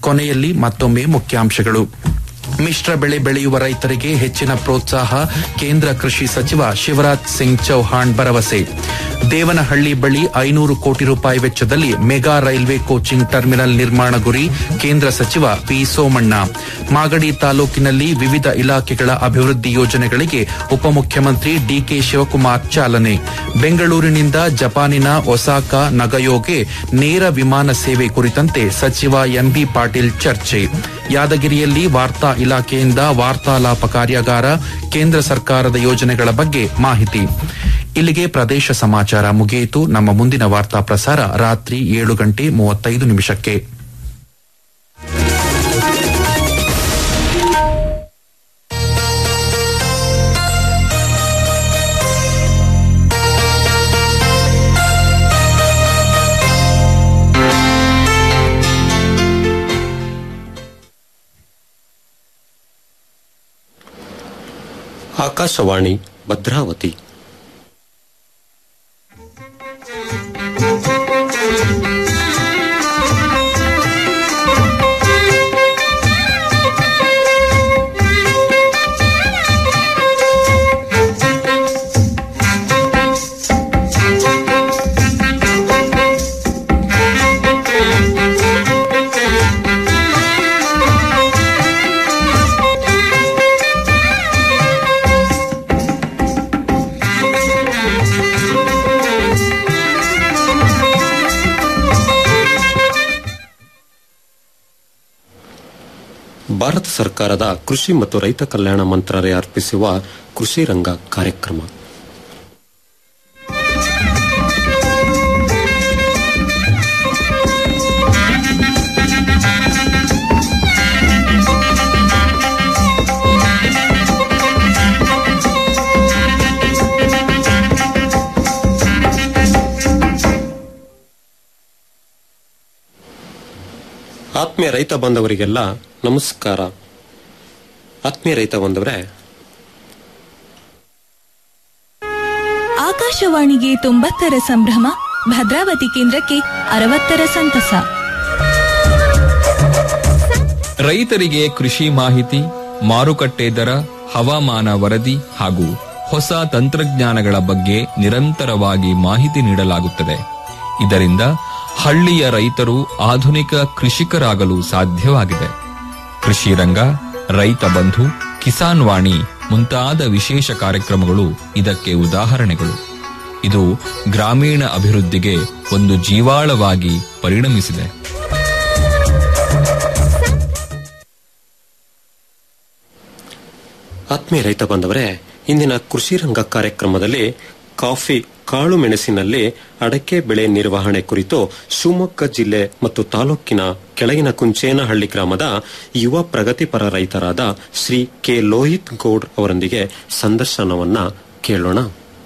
ಕೊನೆಯಲ್ಲಿ ಮತ್ತೊಮ್ಮೆ ಮುಖ್ಯಾಂಶಗಳು ಮಿಶ್ರ ಬೆಳೆ ಬೆಳೆಯುವ ರೈತರಿಗೆ ಹೆಚ್ಚಿನ ಪ್ರೋತ್ಸಾಹ ಕೇಂದ್ರ ಕೃಷಿ ಸಚಿವ ಶಿವರಾಜ್ ಸಿಂಗ್ ಚೌಹಾಣ್ ಭರವಸೆ ದೇವನಹಳ್ಳಿ ಬಳಿ ಐನೂರು ಕೋಟಿ ರೂಪಾಯಿ ವೆಚ್ಚದಲ್ಲಿ ಮೆಗಾ ರೈಲ್ವೆ ಕೋಚಿಂಗ್ ಟರ್ಮಿನಲ್ ನಿರ್ಮಾಣ ಗುರಿ ಕೇಂದ್ರ ಸಚಿವ ಪಿ ಸೋಮಣ್ಣ ಮಾಗಡಿ ತಾಲೂಕಿನಲ್ಲಿ ವಿವಿಧ ಇಲಾಖೆಗಳ ಅಭಿವೃದ್ಧಿ ಯೋಜನೆಗಳಿಗೆ ಉಪಮುಖ್ಯಮಂತ್ರಿ ಡಿಕೆ ಶಿವಕುಮಾರ್ ಚಾಲನೆ ಬೆಂಗಳೂರಿನಿಂದ ಜಪಾನಿನ ಒಸಾಕಾ ನಗಯೋಗೆ ನೇರ ವಿಮಾನ ಸೇವೆ ಕುರಿತಂತೆ ಸಚಿವ ಎಂಬಿ ಪಾಟೀಲ್ ಚರ್ಚೆ ಯಾದಗಿರಿಯಲ್ಲಿ ವಾರ್ತಾ ಇಲಾಖೆಯಿಂದ ವಾರ್ತಾಲಾಪ ಕಾರ್ಯಾಗಾರ ಕೇಂದ್ರ ಸರ್ಕಾರದ ಯೋಜನೆಗಳ ಬಗ್ಗೆ ಮಾಹಿತಿ ಇಲ್ಲಿಗೆ ಪ್ರದೇಶ ಸಮಾಚಾರ ಮುಗಿಯಿತು ನಮ್ಮ ಮುಂದಿನ ವಾರ್ತಾ ಪ್ರಸಾರ ರಾತ್ರಿ ಏಳು ಗಂಟೆ ಮೂವತ್ತೈದು ನಿಮಿಷಕ್ಕೆ ಆಕಾಶವಾಣಿ ಭದ್ರಾವತಿ ಭಾರತ ಸರ್ಕಾರದ ಕೃಷಿ ಮತ್ತು ರೈತ ಕಲ್ಯಾಣ ಮಂತ್ರಾಲಯ ಅರ್ಪಿಸುವ ಕೃಷಿ ರಂಗ ಕಾರ್ಯಕ್ರಮ ಆತ್ಮೀಯ ರೈತ ಬಾಂಧವರಿಗೆಲ್ಲ ನಮಸ್ಕಾರ ಆತ್ಮೀಯ ರೈತ ಬಾಂಧವರೇ ಆಕಾಶವಾಣಿಗೆ ತೊಂಬತ್ತರ ಸಂಭ್ರಮ ಭದ್ರಾವತಿ ಕೇಂದ್ರಕ್ಕೆ ಅರವತ್ತರ ಸಂತಸ ರೈತರಿಗೆ ಕೃಷಿ ಮಾಹಿತಿ ಮಾರುಕಟ್ಟೆ ದರ ಹವಾಮಾನ ವರದಿ ಹಾಗೂ ಹೊಸ ತಂತ್ರಜ್ಞಾನಗಳ ಬಗ್ಗೆ ನಿರಂತರವಾಗಿ ಮಾಹಿತಿ ನೀಡಲಾಗುತ್ತದೆ ಇದರಿಂದ ಹಳ್ಳಿಯ ರೈತರು ಆಧುನಿಕ ಕೃಷಿಕರಾಗಲು ಸಾಧ್ಯವಾಗಿದೆ ಕೃಷಿ ರಂಗ ರೈತ ಬಂಧು ಕಿಸಾನ್ ವಾಣಿ ಮುಂತಾದ ವಿಶೇಷ ಕಾರ್ಯಕ್ರಮಗಳು ಇದಕ್ಕೆ ಉದಾಹರಣೆಗಳು ಇದು ಗ್ರಾಮೀಣ ಅಭಿವೃದ್ಧಿಗೆ ಒಂದು ಜೀವಾಳವಾಗಿ ಪರಿಣಮಿಸಿದೆ ಆತ್ಮೀಯ ರೈತ ಬಾಂಧವರೇ ಇಂದಿನ ಕೃಷಿ ರಂಗ ಕಾರ್ಯಕ್ರಮದಲ್ಲಿ ಕಾಫಿ ಕಾಳು ಮೆಣಸಿನಲ್ಲಿ ಅಡಕೆ ಬೆಳೆ ನಿರ್ವಹಣೆ ಕುರಿತು ಶಿವಮೊಗ್ಗ ಜಿಲ್ಲೆ ಮತ್ತು ತಾಲೂಕಿನ ಕೆಳಗಿನ ಕುಂಚೇನಹಳ್ಳಿ ಗ್ರಾಮದ ಯುವ ಪ್ರಗತಿಪರ ರೈತರಾದ ಶ್ರೀ ಕೆ ಲೋಹಿತ್ ಗೌಡ್ ಅವರೊಂದಿಗೆ ಸಂದರ್ಶನವನ್ನ ಕೇಳೋಣ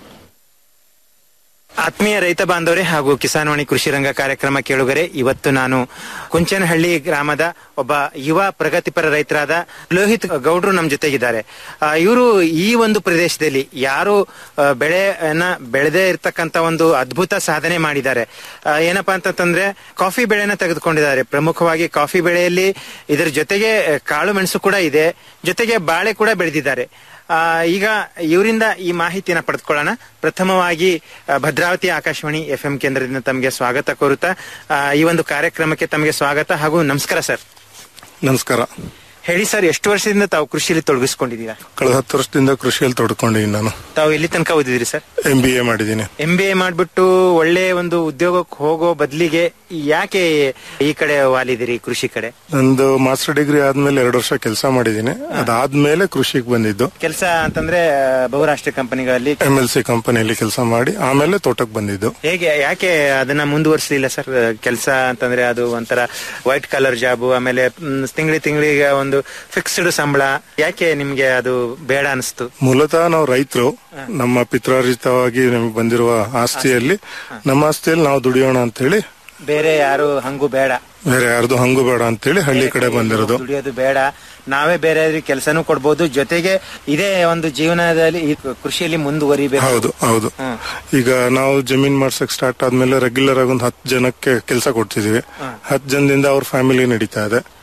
ಆತ್ಮೀಯ ರೈತ ಬಾಂಧವರೇ ಹಾಗೂ ಕಿಸಾನ್ವಾಣಿ ಕೃಷಿ ರಂಗ ಕಾರ್ಯಕ್ರಮ ಕೇಳುಗರೆ ಇವತ್ತು ನಾನು ಕುಂಚನಹಳ್ಳಿ ಗ್ರಾಮದ ಒಬ್ಬ ಯುವ ಪ್ರಗತಿಪರ ರೈತರಾದ ಲೋಹಿತ್ ಗೌಡ್ರು ನಮ್ಮ ಜೊತೆಗಿದ್ದಾರೆ ಇವರು ಈ ಒಂದು ಪ್ರದೇಶದಲ್ಲಿ ಯಾರು ಆ, ಬೆಳೆಯನ್ನ ಬೆಳೆದೇ ಇರತಕ್ಕಂತ ಒಂದು ಅದ್ಭುತ ಸಾಧನೆ ಮಾಡಿದ್ದಾರೆ ಆ, ಏನಪ್ಪಾ ಅಂತಂದ್ರೆ ಕಾಫಿ ಬೆಳೆನ ತೆಗೆದುಕೊಂಡಿದ್ದಾರೆ ಪ್ರಮುಖವಾಗಿ ಕಾಫಿ ಬೆಳೆಯಲ್ಲಿ ಇದರ ಜೊತೆಗೆ ಆ, ಕಾಳು ಮೆಣಸು ಕೂಡ ಇದೆ ಜೊತೆಗೆ ಬಾಳೆ ಕೂಡ ಬೆಳೆದಿದ್ದಾರೆ ಆ, ಈಗ ಇವರಿಂದ ಈ ಮಾಹಿತಿಯನ್ನ ಪಡೆದುಕೊಳ್ಳೋಣ ಪ್ರಥಮವಾಗಿ ಆ, ಭದ್ರಾವತಿ ಆಕಾಶವಾಣಿ ಎಫ್ ಎಂ ಕೇಂದ್ರದಿಂದ ತಮಗೆ ಸ್ವಾಗತ ಕೋರುತ್ತಾ ಆ, ಈ ಒಂದು ಕಾರ್ಯಕ್ರಮಕ್ಕೆ ತಮಗೆ ಸ್ವಾಗತ ಹಾಗೂ ನಮಸ್ಕಾರ ಸರ್ ನಮಸ್ಕಾರ ಹೇಳಿ ಸರ್ ಎಷ್ಟು ವರ್ಷದಿಂದ ತಾವು ಕೃಷಿಯಲ್ಲಿ ತೊಡಗಿಸ್ಕೊಂಡಿದ್ದೀರಾ ಕಳೆದ ಹತ್ತು ವರ್ಷದಿಂದ ಕೃಷಿಯಲ್ಲಿ ತೊಡ್ಕೊಂಡಿದ್ದೀನಿ ನಾನು ತಾವು ಎಲ್ಲಿ ತನಕ ಓದಿದಿರಿ ಸರ್ ಎಂ ಬಿ ಎ ಮಾಡಿದ್ದೀನಿ ಎಂ ಬಿ ಎ ಮಾಡ್ಬಿಟ್ಟು ಒಳ್ಳೆ ಒಂದು ಉದ್ಯೋಗಕ್ಕೆ ಹೋಗೋ ಬದಲಿಗೆ ಯಾಕೆ ಈ ಕಡೆ ವಾಲಿದಿರಿ ಕೃಷಿ ಕಡೆ ನಂದು ಮಾಸ್ಟರ್ ಡಿಗ್ರಿ ಆದ್ಮೇಲೆ ಎರಡು ವರ್ಷ ಕೆಲಸ ಮಾಡಿದ್ದೀನಿ ಅದಾದ್ಮೇಲೆ ಕೃಷಿಗೆ ಬಂದಿದ್ದು ಕೆಲಸ ಅಂತಂದ್ರೆ ಆ, ಬಹುರಾಷ್ಟ್ರೀಯ ಕಂಪನಿಗಳಲ್ಲಿ ಎಂ ಎಲ್ ಸಿ ಕಂಪನಿಯಲ್ಲಿ ಕೆಲಸ ಮಾಡಿ ಆಮೇಲೆ ತೋಟಕ್ಕೆ ಬಂದಿದ್ದು ಹೇಗೆ ಯಾಕೆ ಅದನ್ನ ಮುಂದುವರಿಸಲಿಲ್ಲ ಸರ್ ಕೆಲಸ ಅಂತಂದ್ರೆ ಅದು ಒಂಥರ ವೈಟ್ ಕಲರ್ ಜಾಬ್ ಆಮೇಲೆ ತಿಂಗಳಿ ತಿಂಗಳಿಗೆ ಒಂದು ಫಿಕ್ಸ್ಡ್ ಸಂಬಳ ಯಾಕೆ ನಿಮ್ಗೆ ಅದು ಬೇಡ ಅನಿಸ್ತು ಮೂಲತಃ ನಾವು ರೈತರು ನಮ್ಮ ಪಿತ್ರಾರ್ಜಿತವಾಗಿ ನಮಗೆ ಬಂದಿರುವ ಆಸ್ತಿಯಲ್ಲಿ ನಮ್ಮ ಆಸ್ತಿಯಲ್ಲಿ ನಾವು ದುಡಿಯೋಣ ಅಂತ ಹೇಳಿ ಬೇರೆ ಯಾರು ಹಂಗು ಬೇಡ ಬೇರೆ ಯಾರ್ದು ಹಂಗು ಬೇಡ ಅಂತೇಳಿ ಹಳ್ಳಿ ಕಡೆ ಬಂದಿರೋದು ದುಡಿಯೋದು ಬೇಡ ನಾವೇ ಬೇರೆ ಕೆಲಸನೂ ಕೊಡ್ಬೋದು ಜೊತೆಗೆ ಇದೇ ಒಂದು ಜೀವನದಲ್ಲಿ ಈ ಕೃಷಿಯಲ್ಲಿ ಮುಂದುವರಿಬೇಕು ಹೌದು ಹೌದು ಹ್ಮ್. ಈಗ ನಾವು ಜಮೀನ್ ಮಾಡ್ಸಕ್ ಸ್ಟಾರ್ಟ್ ಆದ್ಮೇಲೆ ರೆಗ್ಯುಲರ್ ಆಗಿ ಒಂದು ಹತ್ತು ಜನಕ್ಕೆ ಕೆಲಸ ಕೊಡ್ತಿದೀವಿ ಹತ್ತು ಜನದಿಂದ ಅವ್ರ ಫ್ಯಾಮಿಲಿ ನಡೀತಾ ಇದೆ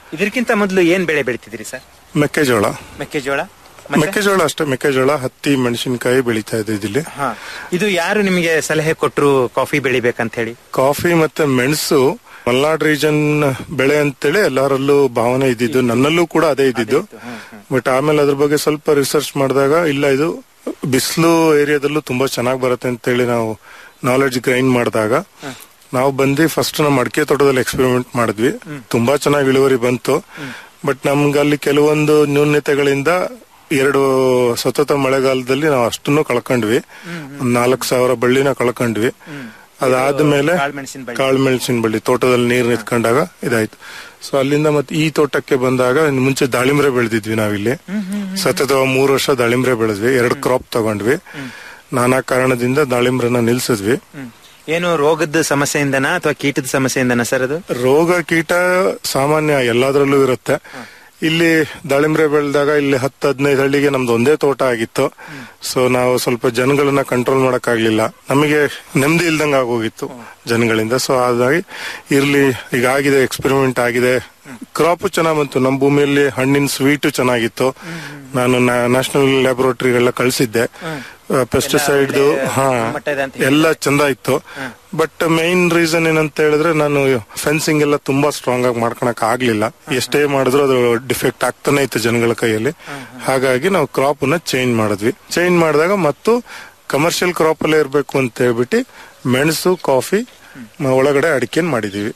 ಇದಕ್ಕಿಂತ ಮೊದಲು ಏನ್ ಬೆಳೆ ಬೆಳಿತಿದ್ರಿ ಸರ್ ಮೆಕ್ಕೆಜೋಳ ಮೆಕ್ಕೆಜೋಳ ಮತ್ತೆ? ಮೆಕ್ಕೆಜೋಳ ಅಷ್ಟೇ ಮೆಕ್ಕೆಜೋಳ ಹತ್ತಿ ಮೆಣಸಿನಕಾಯಿ ಬೆಳೀತಾ ಇದ್ದಿದ್ದು ಇಲ್ಲಿ ಹಾ ಇದು ಯಾರು ನಿಮಗೆ ಸಲಹೆ ಕೊಟ್ರು ಕಾಫಿ ಬೆಳಿಬೇಕಂತ ಹೇಳಿ ಕಾಫಿ ಮತ್ತೆ ಮೆಣಸು ಮಲ್ನಾಡ್ ರೀಜನ್ ಬೆಳೆ ಅಂತೇಳಿ ಎಲ್ಲರಲ್ಲೂ ಭಾವನೆ ಇದ್ದಿದ್ದು ನನ್ನಲ್ಲೂ ಕೂಡ ಅದೇ ಇದ್ದಿದ್ದು ಬಟ್ ಆಮೇಲೆ ಅದ್ರ ಬಗ್ಗೆ ಸ್ವಲ್ಪ ರಿಸರ್ಚ್ ಮಾಡಿದಾಗ ಇಲ್ಲ ಇದು ಬಿಸಿಲು ಏರಿಯಾದಲ್ಲೂ ತುಂಬಾ ಚೆನ್ನಾಗಿ ಬರುತ್ತೆ ಅಂತೇಳಿ ನಾವು ನಾಲೆಡ್ಜ್ ಗ್ರೈಂಡ್ ಮಾಡಿದಾಗ ನಾವು ಬಂದು ಫಸ್ಟ್ ನಮ್ಮ ಅಡಿಕೆ ತೋಟದಲ್ಲಿ ಎಕ್ಸ್ಪೆರಿಮೆಂಟ್ ಮಾಡಿದ್ವಿ ತುಂಬಾ ಚೆನ್ನಾಗಿ ಇಳುವರಿ ಬಂತು ಬಟ್ ನಮ್ಗೆ ಅಲ್ಲಿ ಕೆಲವೊಂದು ನ್ಯೂನ್ಯತೆಗಳಿಂದ ಎರಡು ಸತತ ಮಳೆಗಾಲದಲ್ಲಿ ನಾವು ಅಷ್ಟನ್ನು ಕಳ್ಕೊಂಡ್ವಿ ಒಂದ್ ನಾಲ್ಕು ಸಾವಿರ ಬಳ್ಳಿನ ಕಳ್ಕೊಂಡ್ವಿ ಅದಾದ್ಮೇಲೆ ಕಾಳ್ಮೆಣ್ಸಿನ ಬಳ್ಳಿ. ಕಾಳುಮೆಣಸಿನ ಬಳ್ಳಿ ತೋಟದಲ್ಲಿ ನೀರು ನಿಂತ್ಕೊಂಡಾಗ ಇದಾಯ್ತು ಸೊ ಅಲ್ಲಿಂದ ಮತ್ತೆ ಈ ತೋಟಕ್ಕೆ ಬಂದಾಗ ಇನ್ನು ಮುಂಚೆ ದಾಳಿಂಬ್ರೆ ಬೆಳೆದಿದ್ವಿ ನಾವಿಲ್ಲಿ ಸತತ ಮೂರು ವರ್ಷ ದಾಳಿಂಬ್ರೆ ಬೆಳೆದ್ವಿ ಎರಡು ಕ್ರಾಪ್ ತಗೊಂಡ್ವಿ ನಾನಾ ಕಾರಣದಿಂದ ದಾಳಿಂಬ್ರನ್ನ ನಿಲ್ಸಿದ್ವಿ ಹ್ಮ್. ಏನು ರೋಗದ ಸಮಸ್ಯೆಯಿಂದನಾ ಅಥವಾ ಕೀಟದ ಸಮಸ್ಯೆಯಿಂದನಾ ಸರ್ ಅದು ರೋಗ ಕೀಟ ಸಾಮಾನ್ಯ ಎಲ್ಲಾದ್ರಲ್ಲೂ ಇರುತ್ತೆ ಇಲ್ಲಿ ದಾಳಿಂಬ್ರೆ ಬೆಳೆದಾಗ ಇಲ್ಲಿ ಹತ್ತು ಹದಿನೈದು ಹಳ್ಳಿಗೆ ನಮ್ದು ಒಂದೇ ತೋಟ ಆಗಿತ್ತು ಸೊ ನಾವು ಸ್ವಲ್ಪ ಜನಗಳನ್ನ ಕಂಟ್ರೋಲ್ ಮಾಡಕ್ ಆಗ್ಲಿಲ್ಲ ನಮಗೆ ನೆಮ್ಮದಿ ಇಲ್ದಂಗ ಆಗೋಗಿತ್ತು ಜನಗಳಿಂದ ಸೊ ಹಾಗಾಗಿ ಇರ್ಲಿ ಈಗ ಆಗಿದೆ ಎಕ್ಸ್ಪೆರಿಮೆಂಟ್ ಆಗಿದೆ ಕ್ರಾಪ್ ಚೆನ್ನಾಗ್ ಬಂತು ನಮ್ಮ ಭೂಮಿಯಲ್ಲಿ ಹಣ್ಣಿನ ಸ್ವೀಟ್ ಚೆನ್ನಾಗಿತ್ತು ನಾನು ನ್ಯಾಷನಲ್ ಲ್ಯಾಬೊರೇಟರಿಗೆಲ್ಲ ಕಳಿಸಿದ್ದೆ ಪೆಸ್ಟಿಸೈಡ್ ಒಳ್ಳೆ ಹಾ ಗುಣಮಟ್ಟದ ಅಂತ ಹೇಳಿದ್ರು. ಎಲ್ಲ ಚಂದ ಇತ್ತು ಬಟ್ ಮೈನ್ ರೀಸನ್ ಏನಂತ ಹೇಳಿದ್ರೆ ನಾನು ಫೆನ್ಸಿಂಗ್ ಎಲ್ಲ ತುಂಬಾ ಸ್ಟ್ರಾಂಗ್ ಆಗಿ ಮಾಡ್ಕೊಳಕ್ ಆಗ್ಲಿಲ್ಲ ಎಷ್ಟೇ ಮಾಡಿದ್ರು ಅದು ಡಿಫೆಕ್ಟ್ ಆಗ್ತಾನೆ ಇತ್ತು ಜನಗಳ ಕೈಯಲ್ಲಿ ಹಾಗಾಗಿ ನಾವು ಕ್ರಾಪ್ ನ ಚೇಂಜ್ ಮಾಡಿದ್ವಿ ಚೇಂಜ್ ಮಾಡಿದಾಗ ಮತ್ತು ಕಮರ್ಷಿಯಲ್ ಕ್ರಾಪ್ ಅಲ್ಲೇ ಇರಬೇಕು ಅಂತ ಹೇಳ್ಬಿಟ್ಟು ಮೆಣಸು ಕಾಫಿ ಮ- ಒಳಗಡೆ ಅಡಿಕೆನ್ ಮಾಡಿದೀವಿ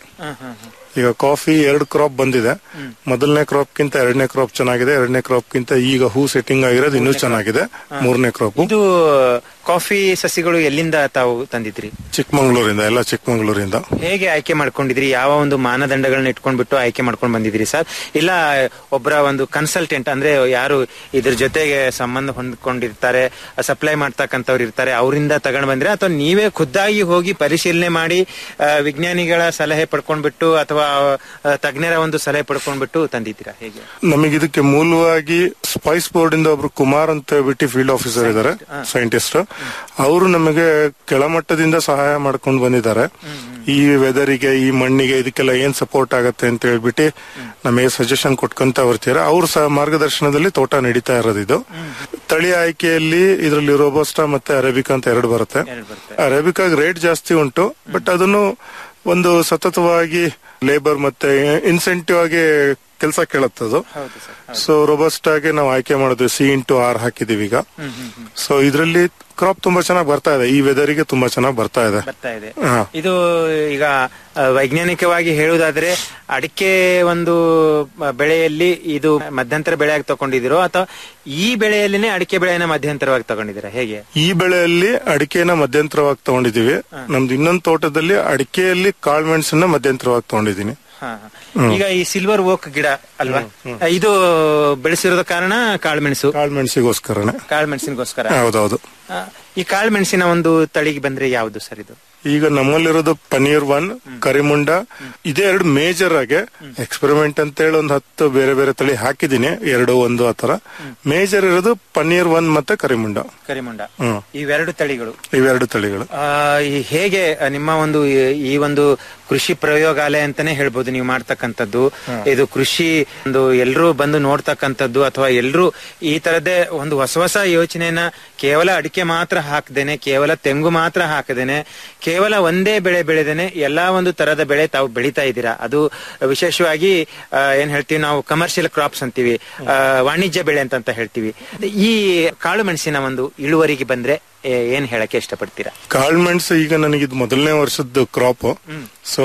ಈಗ ಕಾಫಿ ಎರಡು ಕ್ರಾಪ್ ಬಂದಿದೆ ಮೊದಲನೇ ಕ್ರಾಪ್ ಕಿಂತ ಎರಡನೇ ಕ್ರಾಪ್ ಚೆನ್ನಾಗಿದೆ ಎರಡನೇ ಕ್ರಾಪ್ ಕಿಂತ ಈಗ ಹೂ ಸೆಟ್ಟಿಂಗ್ ಆಗಿರೋದು ಇನ್ನೂ ಚೆನ್ನಾಗಿದೆ ಮೂರನೇ ಕ್ರಾಪ್ ಇದು ಕಾಫಿ ಸಸಿಗಳು ಎಲ್ಲಿಂದ ತಾವು ತಂದಿದ್ರಿ ಚಿಕ್ಕಮಂಗ್ಳೂರಿಂದ ಎಲ್ಲ ಚಿಕ್ಕಮಂಗ್ಳೂರಿಂದ ಹೇಗೆ ಆಯ್ಕೆ ಮಾಡ್ಕೊಂಡಿದ್ರಿ ಯಾವ ಒಂದು ಮಾನದಂಡಗಳನ್ನ ಇಟ್ಕೊಂಡ್ಬಿಟ್ಟು ಆಯ್ಕೆ ಮಾಡ್ಕೊಂಡು ಬಂದಿದ್ರಿ ಸರ್ ಇಲ್ಲ ಒಬ್ಬರ ಒಂದು ಕನ್ಸಲ್ಟೆಂಟ್ ಅಂದ್ರೆ ಯಾರು ಇದ್ರ ಜೊತೆಗೆ ಸಂಬಂಧ ಹೊಂದ್ಕೊಂಡಿರ್ತಾರೆ ಸಪ್ಲೈ ಮಾಡ್ತಕ್ಕಂಥವ್ರು ಇರ್ತಾರೆ ಅವರಿಂದ ತಗೊಂಡ್ ಬಂದ್ರೆ ಅಥವಾ ನೀವೇ ಖುದ್ದಾಗಿ ಹೋಗಿ ಪರಿಶೀಲನೆ ಮಾಡಿ ಆ, ವಿಜ್ಞಾನಿಗಳ ಸಲಹೆ ಪಡ್ಕೊಂಡ್ಬಿಟ್ಟು ಅಥವಾ ಆ, ತಜ್ಞರ ಒಂದು ಸಲಹೆ ಪಡ್ಕೊಂಡ್ಬಿಟ್ಟು ತಂದಿದ್ದೀರಾ ಹೇಗೆ ನಮಗೆ ಇದಕ್ಕೆ ಮೂಲವಾಗಿ ಸ್ಪೈಸ್ ಬೋರ್ಡ್ ಇಂದ ಒಬ್ರು ಕುಮಾರ್ ಅಂತ ಹೇಳ್ಬಿಟ್ಟು ಫೀಲ್ಡ್ ಆಫೀಸರ್ ಇದ್ದಾರೆ ಸೈಂಟಿಸ್ಟ್ ಅವರು ನಮಗೆ ಕೆಳಮಟ್ಟದಿಂದ ಸಹಾಯ ಮಾಡ್ಕೊಂಡು ಬಂದಿದ್ದಾರೆ ಈ ವೆದರಿಗೆ ಈ ಮಣ್ಣಿಗೆ ಇದಕ್ಕೆಲ್ಲ ಏನ್ ಸಪೋರ್ಟ್ ಆಗತ್ತೆ ಅಂತ ಹೇಳ್ಬಿಟ್ಟು ನಮಗೆ ಸಜೆಷನ್ ಕೊಟ್ಕೊಂತ ಬರ್ತೀರಾ ಅವ್ರ ಸಹ ಮಾರ್ಗದರ್ಶನದಲ್ಲಿ ತೋಟ ನಡೀತಾ ಇರೋದು ಇದು ತಳಿ ಆಯ್ಕೆಯಲ್ಲಿ ಇದರಲ್ಲಿ ರೋಬೋಸ್ಟಾ ಮತ್ತೆ ಅರೇಬಿಕಾ ಅಂತ ಎರಡು ಬರುತ್ತೆ ಎರಡು ಬರುತ್ತೆ. ಅರೇಬಿಕಾಗ್ ರೇಟ್ ಜಾಸ್ತಿ ಉಂಟು ಬಟ್ ಅದನ್ನು ಒಂದು ಸತತವಾಗಿ ಲೇಬರ್ ಮತ್ತೆ ಇನ್ಸೆಂಟಿವ್ ಆಗಿ ಕೆಲಸ ಕೇಳತ್ತದು ಹೌದು ಸರ್ ಸೊ ರೋಬಸ್ಟ್ ಆಗಿ ನಾವು ಆಯ್ಕೆ ಮಾಡಿದ್ವಿ ಸಿ ಇಂಟು ಆರ್ ಹಾಕಿದೀವಿ ಈಗ ಸೊ ಇದರಲ್ಲಿ ಕ್ರಾಪ್ ತುಂಬಾ ಚೆನ್ನಾಗಿ ಬರ್ತಾ ಇದೆ ಈ ವೆದರಿಗೆ ತುಂಬಾ ಚೆನ್ನಾಗಿ ಬರ್ತಾ ಇದೆ ಬರ್ತಾ ಇದೆ ಹಾ. ಇದು ಈಗ ಆ, ವೈಜ್ಞಾನಿಕವಾಗಿ ಹೇಳುವುದಾದ್ರೆ ಅಡಿಕೆ ಒಂದು ಆ, ಬೆಳೆಯಲ್ಲಿ ಇದು ಮಧ್ಯಂತರ ಬೆಳೆಯಾಗಿ ತಗೊಂಡಿದ್ದೀರೋ ಅಥವಾ ಈ ಬೆಳೆಯಲ್ಲಿನೇ ಅಡಿಕೆ ಬೆಳೆಯನ್ನ ಮಧ್ಯಂತರವಾಗಿ ತಗೊಂಡಿದ್ದೀರಾ ಹೇಗೆ ಈ ಬೆಳೆಯಲ್ಲಿ ಅಡಿಕೆನ ಮಧ್ಯಂತರವಾಗಿ ತಗೊಂಡಿದೀವಿ ನಮ್ದು ಇನ್ನೊಂದು ತೋಟದಲ್ಲಿ ಅಡಿಕೆಯಲ್ಲಿ ಕಾಳ್ಮೆಣಸನ್ನ ಮಧ್ಯಂತರವಾಗಿ ತಗೊಂಡಿದ್ದೀನಿ ಹಾ, ಹಾ. ಈಗ ಈ ಸಿಲ್ವರ್ ಓಕ್ ಗಿಡ ಅಲ್ವಾ ಇದು ಬೆಳೆಸಿರೋದ ಕಾರಣ ಕಾಳುಮೆಣಸು ಕಾಳ್ಮೆಣಸಿಗೋಸ್ಕರನೇ ಕಾಳುಮೆಣಸಿನಗೋಸ್ಕರ ಹೌದೌದು ಆ, ಈ ಕಾಳುಮೆಣಸಿನ ಒಂದು ತಳಿಗೆ ಬಂದ್ರೆ ಯಾವುದು ಸರ್ ಇದು ಈಗ ನಮ್ಮಲ್ಲಿರೋದು ಪನೀರ್ ಒನ್ ಕರಿಮುಂಡ ಇದೇ ಎರಡು ಮೇಜರ್ ಆಗಿ ಎಕ್ಸ್ಪೆರಿಮೆಂಟ್ ಅಂತ ಹೇಳಿ ಒಂದು ಹತ್ತು ಬೇರೆ ಬೇರೆ ತಳಿ ಹಾಕಿದೀನಿ ಎರಡು ಒಂದು ಆತರ ಮೇಜರ್ ಇರೋದು ಪನೀರ್ ಒನ್ ಮತ್ತೆ ಕರಿಮುಂಡ ಕರಿಮುಂಡ ಹ್ಮ್ ಇವೆರಡು ತಳಿಗಳು ಇವೆರಡು ತಳಿಗಳು ಆ, ಈ ಹೇಗೆ ನಿಮ್ಮ ಒಂದು ಈ- ಈ ಒಂದು ಕೃಷಿ ಪ್ರಯೋಗಾಲಯ ಅಂತಾನೆ ಹೇಳ್ಬೋದು ನೀವು ಮಾಡ್ತಕ್ಕಂಥದ್ದು ಇದು ಕೃಷಿ ಒಂದು ಎಲ್ರೂ ಬಂದು ನೋಡ್ತಕ್ಕಂಥದ್ದು ಅಥವಾ ಎಲ್ರೂ ಈ ತರದೇ ಒಂದು ಹೊಸ ಹೊಸ ಯೋಚನೆನ ಕೇವಲ ಅಡಿಕೆ ಮಾತ್ರ ಹಾಕದೇನೆ ಕೇವಲ ತೆಂಗು ಮಾತ್ರ ಹಾಕದೇನೆ ಕೇವಲ ಒಂದೇ ಬೆಳೆ ಬೆಳೆದೇನೆ ಎಲ್ಲಾ ಒಂದು ತರದ ಬೆಳೆ ತಾವು ಬೆಳಿತಾ ಇದ್ದೀರಾ ಅದು ವಿಶೇಷವಾಗಿ ಆ, ಏನ್ ಹೇಳ್ತೀವಿ ನಾವು ಕಮರ್ಷಿಯಲ್ ಕ್ರಾಪ್ಸ್ ಅಂತೀವಿ ಆ, ವಾಣಿಜ್ಯ ಬೆಳೆ ಅಂತ ಅಂತ ಹೇಳ್ತೀವಿ ಈ ಕಾಳು ಮೆಣಸಿನ ಒಂದು ಇಳುವರಿಗೆ ಬಂದ್ರೆ ಏ- ಏನ್ ಹೇಳಕ್ಕೆ ಇಷ್ಟಪಡ್ತೀರಾ ಕಾಳ್ಮೆಣ್ಸು ಈಗ ನನಗೆ ಇದು ಮೊದಲನೇ ವರ್ಷದ crop so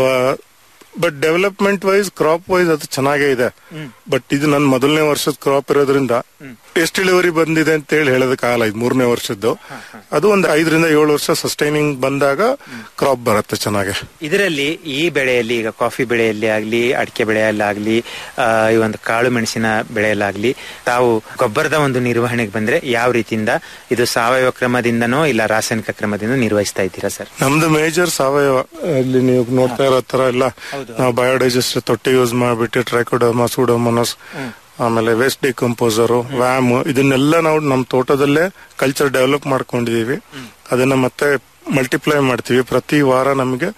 but development wise crop wise ಅದು ಚೆನ್ನಾಗೇ ಇದೆ ಬಟ್ ಇದು ನನ್ನ ಮೊದಲನೇ ವರ್ಷದ ಕ್ರಾಪ್ ಇರೋದ್ರಿಂದ ಎಷ್ಟು ಇಳುವರಿ ಬಂದಿದೆ ಅಂತ ಹೇಳಿ ಹೇಳೋದಕ್ಕಾಗಲ್ಲ ಇದು ಮೂರನೇ ವರ್ಷದ್ದು ಅದು ಒಂದು ಐದರಿಂದ ಏಳು ವರ್ಷ ಸಸ್ಟೈನಿಂಗ್ ಬಂದಾಗ ಕ್ರಾಪ್ ಬರುತ್ತೆ ಚೆನ್ನಾಗಿ ಇದರಲ್ಲಿ ಈ ಬೆಳೆಯಲ್ಲಿ ಈಗ ಕಾಫಿ ಬೆಳೆಯಲ್ಲಿ ಆಗ್ಲಿ ಅಡಿಕೆ ಬೆಳೆಯಲ್ಲಾಗ್ಲಿ ಆ, ಈ ಒಂದು ಕಾಳು ಮೆಣಸಿನ ಬೆಳೆಯಲ್ಲಾಗ್ಲಿ ತಾವು ಗೊಬ್ಬರದ ಒಂದು ನಿರ್ವಹಣೆಗೆ ಬಂದ್ರೆ ಯಾವ ರೀತಿಯಿಂದ ಇದು ಸಾವಯವ ಕ್ರಮದಿಂದನೋ ಇಲ್ಲ ರಾಸಾಯನಿಕ ಕ್ರಮದಿಂದ ನಿರ್ವಹಿಸ್ತಾ ಇದ್ದೀರಾ ಸರ್ ನಮ್ದು ಮೇಜರ್ ಸಾವಯವ ಇಲ್ಲಿ ನೀವು ನೋಡ್ತಾ ಇರೋ ತರ ಎಲ್ಲ ನಾವು ಬಯೋಡೈಜೆಸ್ಟ್ ತೊಟ್ಟಿ ಯೂಸ್ ಮಾಡ್ಬಿಟ್ಟು ಟ್ರೈಕೋಡರ್ಮಾ ಸೂಡೋಮೋನಸ್ ಆಮೇಲೆ ವೇಸ್ಟ್ ಡಿಕಂಪೋಸರ್ ವ್ಯಾಮ್ ಇದನ್ನೆಲ್ಲ ನಾವು ನಮ್ಮ ತೋಟದಲ್ಲೇ ಕಲ್ಚರ್ ಡೆವಲಪ್ ಮಾಡ್ಕೊಂಡಿದೀವಿ ಅದನ್ನ ಮತ್ತೆ ಮಲ್ಟಿಪ್ಲೈ ಮಾಡ್ತೀವಿ ಪ್ರತಿ ವಾರ ನಮಗೆ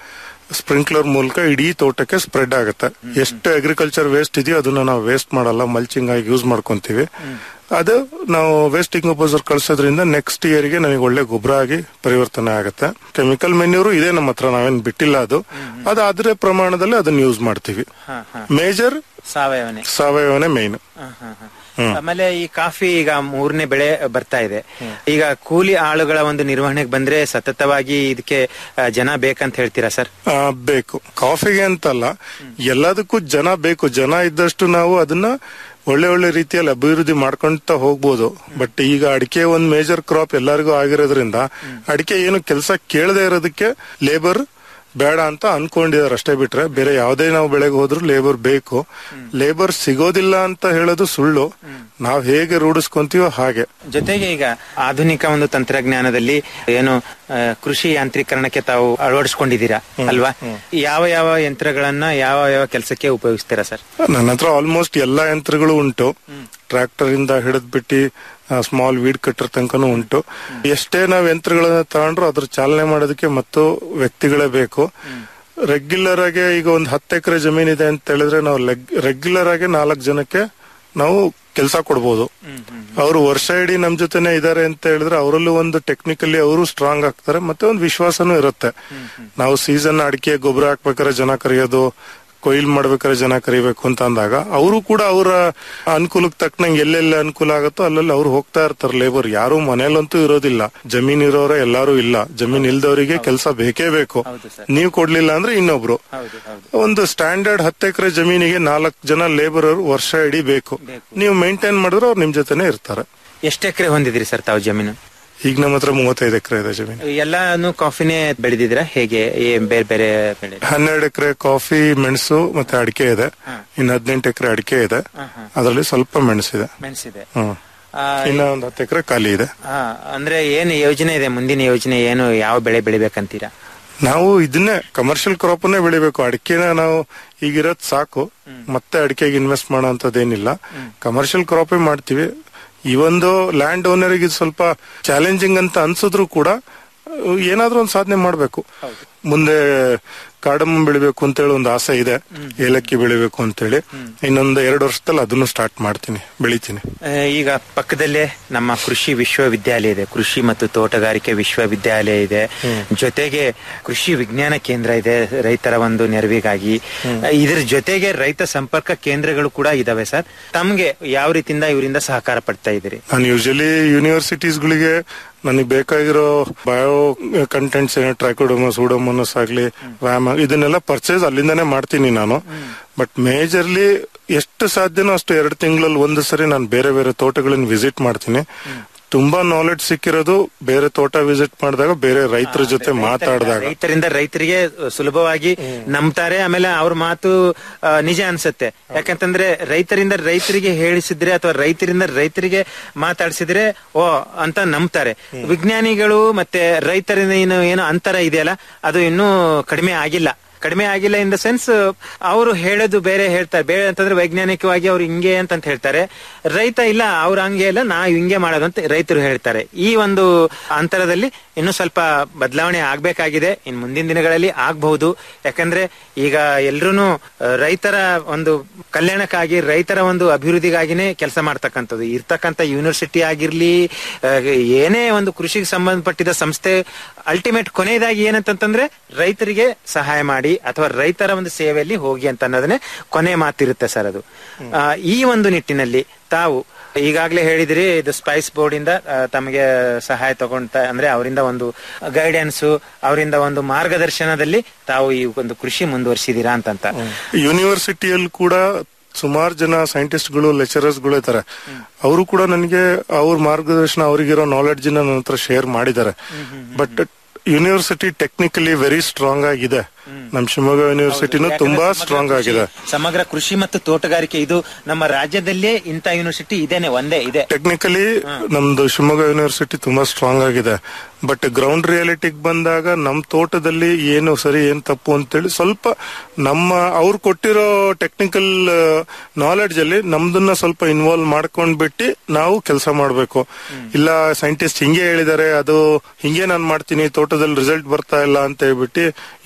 ಸ್ಪ್ರಿಂಕ್ಲರ್ ಮೂಲಕ ಇಡೀ ತೋಟಕ್ಕೆ ಸ್ಪ್ರೆಡ್ ಆಗುತ್ತೆ ಎಷ್ಟು ಅಗ್ರಿಕಲ್ಚರ್ ವೇಸ್ಟ್ ಇದೆಯೋ ಅದನ್ನ ನಾವು ವೇಸ್ಟ್ ಮಾಡಲ್ಲ ಮಲ್ಚಿಂಗ್ ಆಗಿ ಯೂಸ್ ಮಾಡ್ಕೊಂತೀವಿ ಅದು ನಾವು ವೇಸ್ಟ್ ಡಿಕಂಪೋಸರ್ ಕಳ್ಸೋದ್ರಿಂದ ನೆಕ್ಸ್ಟ್ ಇಯರ್ ಗೆ ನಮಗೆ ಒಳ್ಳೆ ಗೊಬ್ಬರ ಆಗಿ ಪರಿವರ್ತನೆ ಆಗುತ್ತೆ ಕೆಮಿಕಲ್ ಮೆನ್ಯೂರು ಇದೆ ನಮ್ಮ ಹತ್ರ ನಾವೇನ್ ಬಿಟ್ಟಿಲ್ಲ ಅದು ಅದು ಅದ್ರ ಪ್ರಮಾಣದಲ್ಲಿ ಅದನ್ನ ಯೂಸ್ ಮಾಡ್ತೀವಿ ಹಾ, ಹಾ. ಮೇಜರ್ ಸಾವಯವನೇ ಸಾವಯವನೇ ಮೇನ್ ಹಾ, ಹಾ, ಹಾ. ಆಮೇಲೆ ಈ ಕಾಫಿ ಈಗ ಮೂರನೇ ಬೆಳೆ ಬರ್ತಾ ಇದೆ ಈಗ ಕೂಲಿ ಆಳುಗಳ ಒಂದು ನಿರ್ವಹಣೆಗೆ ಬಂದ್ರೆ ಸತತವಾಗಿ ಇದಕ್ಕೆ ಆ, ಜನ ಬೇಕಂತ ಹೇಳ್ತೀರಾ ಸರ್ ಆ, ಬೇಕು ಕಾಫಿಗೆ ಅಂತಲ್ಲ ಎಲ್ಲದಕ್ಕೂ ಜನ ಬೇಕು ಜನ ಇದ್ದಷ್ಟು ನಾವು ಅದನ್ನ ಒಳ್ಳೆ ಒಳ್ಳೆ ರೀತಿಯಲ್ಲಿ ಅಭಿವೃದ್ಧಿ ಮಾಡ್ಕೊಂತ ಹೋಗ್ಬೋದು ಬಟ್ ಈಗ ಅಡಿಕೆ ಒಂದ್ ಮೇಜರ್ ಕ್ರಾಪ್ ಎಲ್ಲರಿಗೂ ಆಗಿರೋದ್ರಿಂದ ಅಡಿಕೆ ಏನು ಕೆಲಸ ಕೇಳದೆ ಇರೋದಕ್ಕೆ ಲೇಬರ್ ಬೇಡ ಅಂತ ಅನ್ಕೊಂಡಿದಾರೆ ಅಷ್ಟೇ ಬಿಟ್ರೆ ಬೇರೆ ಯಾವುದೇ ನಾವು ಬೆಳೆಗೆ ಹೋದ್ರು ಲೇಬರ್ ಬೇಕು ಲೇಬರ್ ಸಿಗೋದಿಲ್ಲ ಅಂತ ಹೇಳೋದು ಸುಳ್ಳು ನಾವ್ ಹೇಗೆ ರೂಢಿಸ್ಕೊಂತೀವೋ ಹಾಗೆ ಜೊತೆಗೆ ಈಗ ಆಧುನಿಕ ಒಂದು ತಂತ್ರಜ್ಞಾನದಲ್ಲಿ ಏನು ಆ, ಕೃಷಿ ಯಾಂತ್ರೀಕರಣಕ್ಕೆ ತಾವು ಅಳವಡಿಸ್ಕೊಂಡಿದ್ದೀರಾ ಅಲ್ವಾ ಯಾವ ಯಾವ ಯಂತ್ರಗಳನ್ನ ಯಾವ ಯಾವ ಕೆಲಸಕ್ಕೆ ಉಪಯೋಗಿಸ್ತೀರಾ ಸರ್ ನನ್ನ ಹತ್ರ ಆಲ್ಮೋಸ್ಟ್ ಎಲ್ಲಾ ಯಂತ್ರಗಳು ಉಂಟು ಟ್ರ್ಯಾಕ್ಟರ್ ಇಂದ ಹಿಡಿದ್ಬಿಟ್ಟು ಸ್ಮಾಲ್ ವೀಡ್ ಕಟ್ಟರ್ ತನಕನೂ ಉಂಟು ಎಷ್ಟೇ ನಾವು ಯಂತ್ರಗಳನ್ನ ತಗೊಂಡ್ರು ಅದ್ರ ಚಾಲನೆ ಮಾಡೋದಕ್ಕೆ ಮತ್ತು ವ್ಯಕ್ತಿಗಳೇ ಬೇಕು ರೆಗ್ಯುಲರ್ ಆಗಿ ಈಗ ಒಂದು ಹತ್ತು ಎಕರೆ ಜಮೀನ್ ಇದೆ ಅಂತ ಹೇಳಿದ್ರೆ ನಾವು ರೆಗ್ಯುಲರ್ ಆಗಿ ನಾಲ್ಕು ಜನಕ್ಕೆ ನಾವು ಕೆಲಸ ಕೊಡ್ಬೋದು ಅವರು ವರ್ಷ ಇಡೀ ನಮ್ ಜೊತೆನೆ ಇದಾರೆ ಅಂತ ಹೇಳಿದ್ರೆ ಅವರಲ್ಲೂ ಒಂದು ಟೆಕ್ನಿಕಲಿ ಅವರು ಸ್ಟ್ರಾಂಗ್ ಆಗ್ತಾರೆ ಮತ್ತೆ ಒಂದು ವಿಶ್ವಾಸನೂ ಇರುತ್ತೆ ನಾವು ಸೀಸನ್ ಅಡಿಕೆ ಗೊಬ್ಬರ ಹಾಕ್ಬೇಕಾದ್ರೆ ಜನ ಕರೆಯೋದು ಕೊಯ್ಲ್ ಮಾಡ್ಬೇಕಾದ್ರೆ ಜನ ಕರಿಬೇಕು ಅಂತ ಅಂದಾಗ ಅವರು ಕೂಡ ಅವರ ಅನುಕೂಲಕ್ಕೆ ತಕ್ಕನಂಗೆ ಎಲ್ಲೆಲ್ಲಿ ಅನುಕೂಲ ಆಗುತ್ತೋ ಅಲ್ಲೆಲ್ಲಿ ಅವ್ರು ಹೋಗ್ತಾ ಇರ್ತಾರೆ ಲೇಬರ್ ಯಾರು ಮನೇಲಂತೂ ಇರೋದಿಲ್ಲ ಜಮೀನ್ ಇರೋರೆ ಎಲ್ಲಾರು ಇಲ್ಲ ಜಮೀನ್ ಇಲ್ದವರಿಗೆ ಕೆಲಸ ಬೇಕೇ ಬೇಕು ನೀವು ಕೊಡ್ಲಿಲ್ಲ ಅಂದ್ರೆ ಇನ್ನೊಬ್ರು ಒಂದು ಸ್ಟ್ಯಾಂಡರ್ಡ್ ಹತ್ತು ಎಕರೆ ಜಮೀನಿಗೆ ನಾಲ್ಕು ಜನ ಲೇಬರ್ ವರ್ಷ ಇಡೀ ಬೇಕು ನೀವು ಮೇಂಟೈನ್ ಮಾಡಿದ್ರೆ ಅವ್ರು ನಿಮ್ ಜೊತೆನೆ ಇರ್ತಾರೆ ಎಷ್ಟು ಎಕರೆ ಹೊಂದಿದ್ರಿ ಸರ್ ತಾವು ಜಮೀನು ಈಗ ನಮ್ಮ ಹತ್ರ ಮೂವತ್ತೈದು ಎಕರೆ ಇದೆ ಜಮೀನು ಎಲ್ಲಾನು ಕಾಫಿನೇ ಬೆಳೆದಿದ್ದೀರಾ ಹೇಗೆ ಏ- ಬೇರೆ ಬೇರೆ ಬೆಳೆ ಹನ್ನೆರಡು ಎಕರೆ ಕಾಫಿ ಮೆಣಸು ಮತ್ತೆ ಅಡಿಕೆ ಇದೆ ಇನ್ನು ಹದಿನೆಂಟು ಎಕರೆ ಅಡಿಕೆ ಇದೆ ಅದರಲ್ಲಿ ಸ್ವಲ್ಪ ಮೆಣಸಿದೆ ಮೆಣಸಿದೆ ಹ್ಮ್ ಇನ್ನ ಒಂದು ಹತ್ತು ಎಕರೆ ಖಾಲಿ ಇದೆ ಹಾ ಅಂದ್ರೆ ಏನು ಯೋಜನೆ ಇದೆ ಮುಂದಿನ ಯೋಜನೆ ಏನು ಯಾವ ಬೆಳೆ ಬೆಳಿಬೇಕಂತೀರಾ ನಾವು ಇದನ್ನೇ ಕಮರ್ಷಿಯಲ್ ಕ್ರಾಪ್ನೇ ಬೆಳಿಬೇಕು ಅಡಿಕೆನ ನಾವು ಈಗಿರೋದ್ ಸಾಕು ಮತ್ತೆ ಅಡಿಕೆಗೆ ಇನ್ವೆಸ್ಟ್ ಮಾಡೋ ಅಂತದೇನಿಲ್ಲ ಕಮರ್ಷಿಯಲ್ ಕ್ರಾಪೇ ಮಾಡ್ತೀವಿ ಈ ಒಂದು ಲ್ಯಾಂಡ್ ಓನರಿಗೆ ಇದು ಸ್ವಲ್ಪ ಚಾಲೆಂಜಿಂಗ್ ಅಂತ ಅನ್ಸಿದ್ರು ಕೂಡ ಅಹ್, ಏನಾದ್ರೂ ಒಂದು ಸಾಧನೆ ಮಾಡ್ಬೇಕು ಮುಂದೆ ಕಾಡಮ್ಮ ಬೆಳಿಬೇಕು ಅಂತೇಳಿ ಒಂದು ಆಸೆ ಇದೆ ಏಲಕ್ಕಿ ಬೆಳಿಬೇಕು ಅಂತೇಳಿ ಇನ್ನೊಂದು ಎರಡು ವರ್ಷದಲ್ಲಿ ಅದನ್ನು ಸ್ಟಾರ್ಟ್ ಮಾಡ್ತೀನಿ ಬೆಳಿತೀನಿ ಆ, ಈಗ ಪಕ್ಕದಲ್ಲೇ ನಮ್ಮ ಕೃಷಿ ವಿಶ್ವವಿದ್ಯಾಲಯ ಇದೆ ಕೃಷಿ ಮತ್ತು ತೋಟಗಾರಿಕೆ ವಿಶ್ವವಿದ್ಯಾಲಯ ಇದೆ ಜೊತೆಗೆ ಕೃಷಿ ವಿಜ್ಞಾನ ಕೇಂದ್ರ ಇದೆ ರೈತರ ಒಂದು ನೆರವಿಗಾಗಿ ಆ, ಇದ್ರ ಜೊತೆಗೆ ರೈತ ಸಂಪರ್ಕ ಕೇಂದ್ರಗಳು ಕೂಡ ಇದಾವೆ ಸರ್ ತಮ್ಗೆ ಯಾವ ರೀತಿಯಿಂದ ಇವರಿಂದ ಸಹಕಾರ ಪಡ್ತಾ ಇದ್ದೀರಿ ನಾನು ಯೂಶಲಿ ಯೂನಿವರ್ಸಿಟೀಸ್ಗಳಿಗೆ ನನಗೆ ಬೇಕಾಗಿರೋ ಬಯೋ ಕಂಟೆಂಟ್ಸ್ ಏನೋ ಟ್ರೈಕೋಡೋಮಸ್ ಉಡೋಮೋನಸ್ ಆಗ್ಲಿ ವ್ಯಾಮ್ ಇದನ್ನೆಲ್ಲ ಪರ್ಚೇಸ್ ಅಲ್ಲಿಂದಾನೇ ಮಾಡ್ತೀನಿ ನಾನು ಬಟ್ ಮೇಜರ್ಲಿ ಎಷ್ಟು ಸಾಧ್ಯನೋ ಅಷ್ಟು ಎರಡು ತಿಂಗಳಲ್ಲಿ ಒಂದು ಸರಿ ನಾನು ಬೇರೆ ಬೇರೆ ತೋಟಗಳನ್ನ ವಿಸಿಟ್ ಮಾಡ್ತೀನಿ ತುಂಬಾ ನಾಲೆಡ್ಜ್ ಸಿಕ್ಕಿರೋದು ಬೇರೆ ತೋಟ ವಿಸಿಟ್ ಮಾಡಿದಾಗ ಬೇರೆ ರೈತರ ಜೊತೆ ಮಾತಾಡಿದಾಗ ರೈತರಿಂದ ರೈತರಿಗೆ ಸುಲಭವಾಗಿ ನಂಬ್ತಾರೆ ಆಮೇಲೆ ಅವ್ರ ಮಾತು ಆ, ನಿಜ ಅನ್ಸುತ್ತೆ ಯಾಕಂತಂದ್ರೆ ರೈತರಿಂದ ರೈತರಿಗೆ ಹೇಳಿಸಿದ್ರೆ ಅಥವಾ ರೈತರಿಂದ ರೈತರಿಗೆ ಮಾತಾಡಿಸಿದ್ರೆ ಓ ಅಂತ ನಂಬ್ತಾರೆ ವಿಜ್ಞಾನಿಗಳು ಮತ್ತೆ ರೈತರಿಂದ ಏನು ಏನು ಅಂತರ ಇದೆಯಲ್ಲ ಅದು ಇನ್ನೂ ಕಡಿಮೆ ಆಗಿಲ್ಲ ಕಡಿಮೆ ಆಗಿಲ್ಲ ಇನ್ ದ ಸೆನ್ಸ್ ಅವರು ಹೇಳೋದು ಬೇರೆ ಹೇಳ್ತಾರೆ ಬೇರೆ ಅಂತಂದ್ರೆ ವೈಜ್ಞಾನಿಕವಾಗಿ ಅವ್ರು ಹಿಂಗೆ ಅಂತ ಹೇಳ್ತಾರೆ ರೈತ ಇಲ್ಲ ಅವ್ರು ಹಂಗೆ ಇಲ್ಲ ನಾ ಹಿಂಗೆ ಮಾಡೋದು ಅಂತ ರೈತರು ಹೇಳ್ತಾರೆ ಈ ಒಂದು ಅಂತರದಲ್ಲಿ ಇನ್ನು ಸ್ವಲ್ಪ ಬದಲಾವಣೆ ಆಗ್ಬೇಕಾಗಿದೆ ಇನ್ ಮುಂದಿನ ದಿನಗಳಲ್ಲಿ ಆಗ್ಬಹುದು ಯಾಕಂದ್ರೆ ಈಗ ಎಲ್ರು ರೈತರ ಒಂದು ಕಲ್ಯಾಣಕ್ಕಾಗಿ ರೈತರ ಒಂದು ಅಭಿವೃದ್ಧಿಗಾಗಿನೇ ಕೆಲಸ ಮಾಡ್ತಕ್ಕಂಥದ್ದು ಇರ್ತಕ್ಕಂಥ ಯೂನಿವರ್ಸಿಟಿ ಆಗಿರ್ಲಿ ಆ, ಏನೇ ಒಂದು ಕೃಷಿಗೆ ಸಂಬಂಧಪಟ್ಟಿದ ಸಂಸ್ಥೆ ಅಲ್ಟಿಮೇಟ್ ಕೊನೆಯದಾಗಿ ಏನಂತಂದ್ರೆ ರೈತರಿಗೆ ಸಹಾಯ ಮಾಡಿ ಅಥವಾ ರೈತರ ಒಂದು ಸೇವೆಯಲ್ಲಿ ಹೋಗಿ ಅಂತ ಅನ್ನೋದನ್ನೇ ಕೊನೆ ಮಾತಿರುತ್ತೆ ಸರ್ ಅದು ಆ, ಈ ಒಂದು ನಿಟ್ಟಿನಲ್ಲಿ ತಾವು ಈಗಾಗಲೇ ಹೇಳಿದ್ರಿ ಇದು ಸ್ಪೈಸ್ ಬೋರ್ಡ್ ಇಂದ ಆ, ತಮಗೆ ಸಹಾಯ ತಗೊಂತ ಅಂದ್ರೆ ಅವರಿಂದ ಒಂದು ಗೈಡೆನ್ಸ್ ಅವರಿಂದ ಒಂದು ಮಾರ್ಗದರ್ಶನದಲ್ಲಿ ತಾವು ಈ ಒಂದು ಕೃಷಿ ಮುಂದುವರಿಸಿದೀರಾ ಅಂತಂತ ಯೂನಿವರ್ಸಿಟಿಯಲ್ಲಿ ಕೂಡ ಸುಮಾರು ಜನ ಸೈಂಟಿಸ್ಟ್ಗಳು ಲೆಕ್ಚರರ್ಸ್ಗಳು ಇದ್ದಾರೆ ಅವರು ಕೂಡ ನನಗೆ ಅವ್ರ ಮಾರ್ಗದರ್ಶನ ಅವರಿಗಿರೋ ನಾಲೆಡ್ಜ್ ನನ್ನ ಹತ್ರ ಶೇರ್ ಮಾಡಿದ್ದಾರೆ but university technically very strong ಆಗಿದೆ ನಮ್ ಶಿವಮೊಗ್ಗ ಯೂನಿವರ್ಸಿಟಿನೂ ಯಾಕಂದ್ರೆ ತುಂಬಾ ಸಮಗ್ರ ಸ್ಟ್ರಾಂಗ್ ಕೃಷಿ- ಆಗಿದೆ ಸಮಗ್ರ ಕೃಷಿ ಮತ್ತು ತೋಟಗಾರಿಕೆ ಇದು ನಮ್ಮ ರಾಜ್ಯದಲ್ಲೇ ಇಂಥ ಯೂನಿವರ್ಸಿಟಿ ಇದೇನೆ ಒಂದೇ ಇದೆ ಟೆಕ್ನಿಕಲಿ ನಮ್ದು ಶಿವಮೊಗ್ಗ ಯೂನಿವರ್ಸಿಟಿ ತುಂಬಾ ಸ್ಟ್ರಾಂಗ್ ಆಗಿದೆ ಬಟ್ ಗ್ರೌಂಡ್ ರಿಯಾಲಿಟಿಗೆ ಬಂದಾಗ ನಮ್ ತೋಟದಲ್ಲಿ ಏನು ಸರಿ ಏನ್ ತಪ್ಪು ಅಂತೇಳಿ ಸ್ವಲ್ಪ ನಮ್ಮ ಅವ್ರು ಕೊಟ್ಟಿರೋ ಟೆಕ್ನಿಕಲ್ ನಾಲೆಡ್ಜ್ ಅಲ್ಲಿ ನಮ್ದನ್ನ ಸ್ವಲ್ಪ ಇನ್ವಾಲ್ವ್ ಮಾಡ್ಕೊಂಡ್ಬಿಟ್ಟು ನಾವು ಕೆಲಸ ಮಾಡ್ಬೇಕು ಇಲ್ಲ ಸೈಂಟಿಸ್ಟ್ ಹಿಂಗೆ ಹೇಳಿದಾರೆ ಅದು ಹಿಂಗೆ ನಾನ್ ಮಾಡ್ತೀನಿ ತೋಟದಲ್ಲಿ ರಿಸಲ್ಟ್ ಬರ್ತಾ ಇಲ್ಲ ಅಂತ ಹೇಳ್ಬಿಟ್ಟು ಯೂನಿವರ್ಸಿಟಿ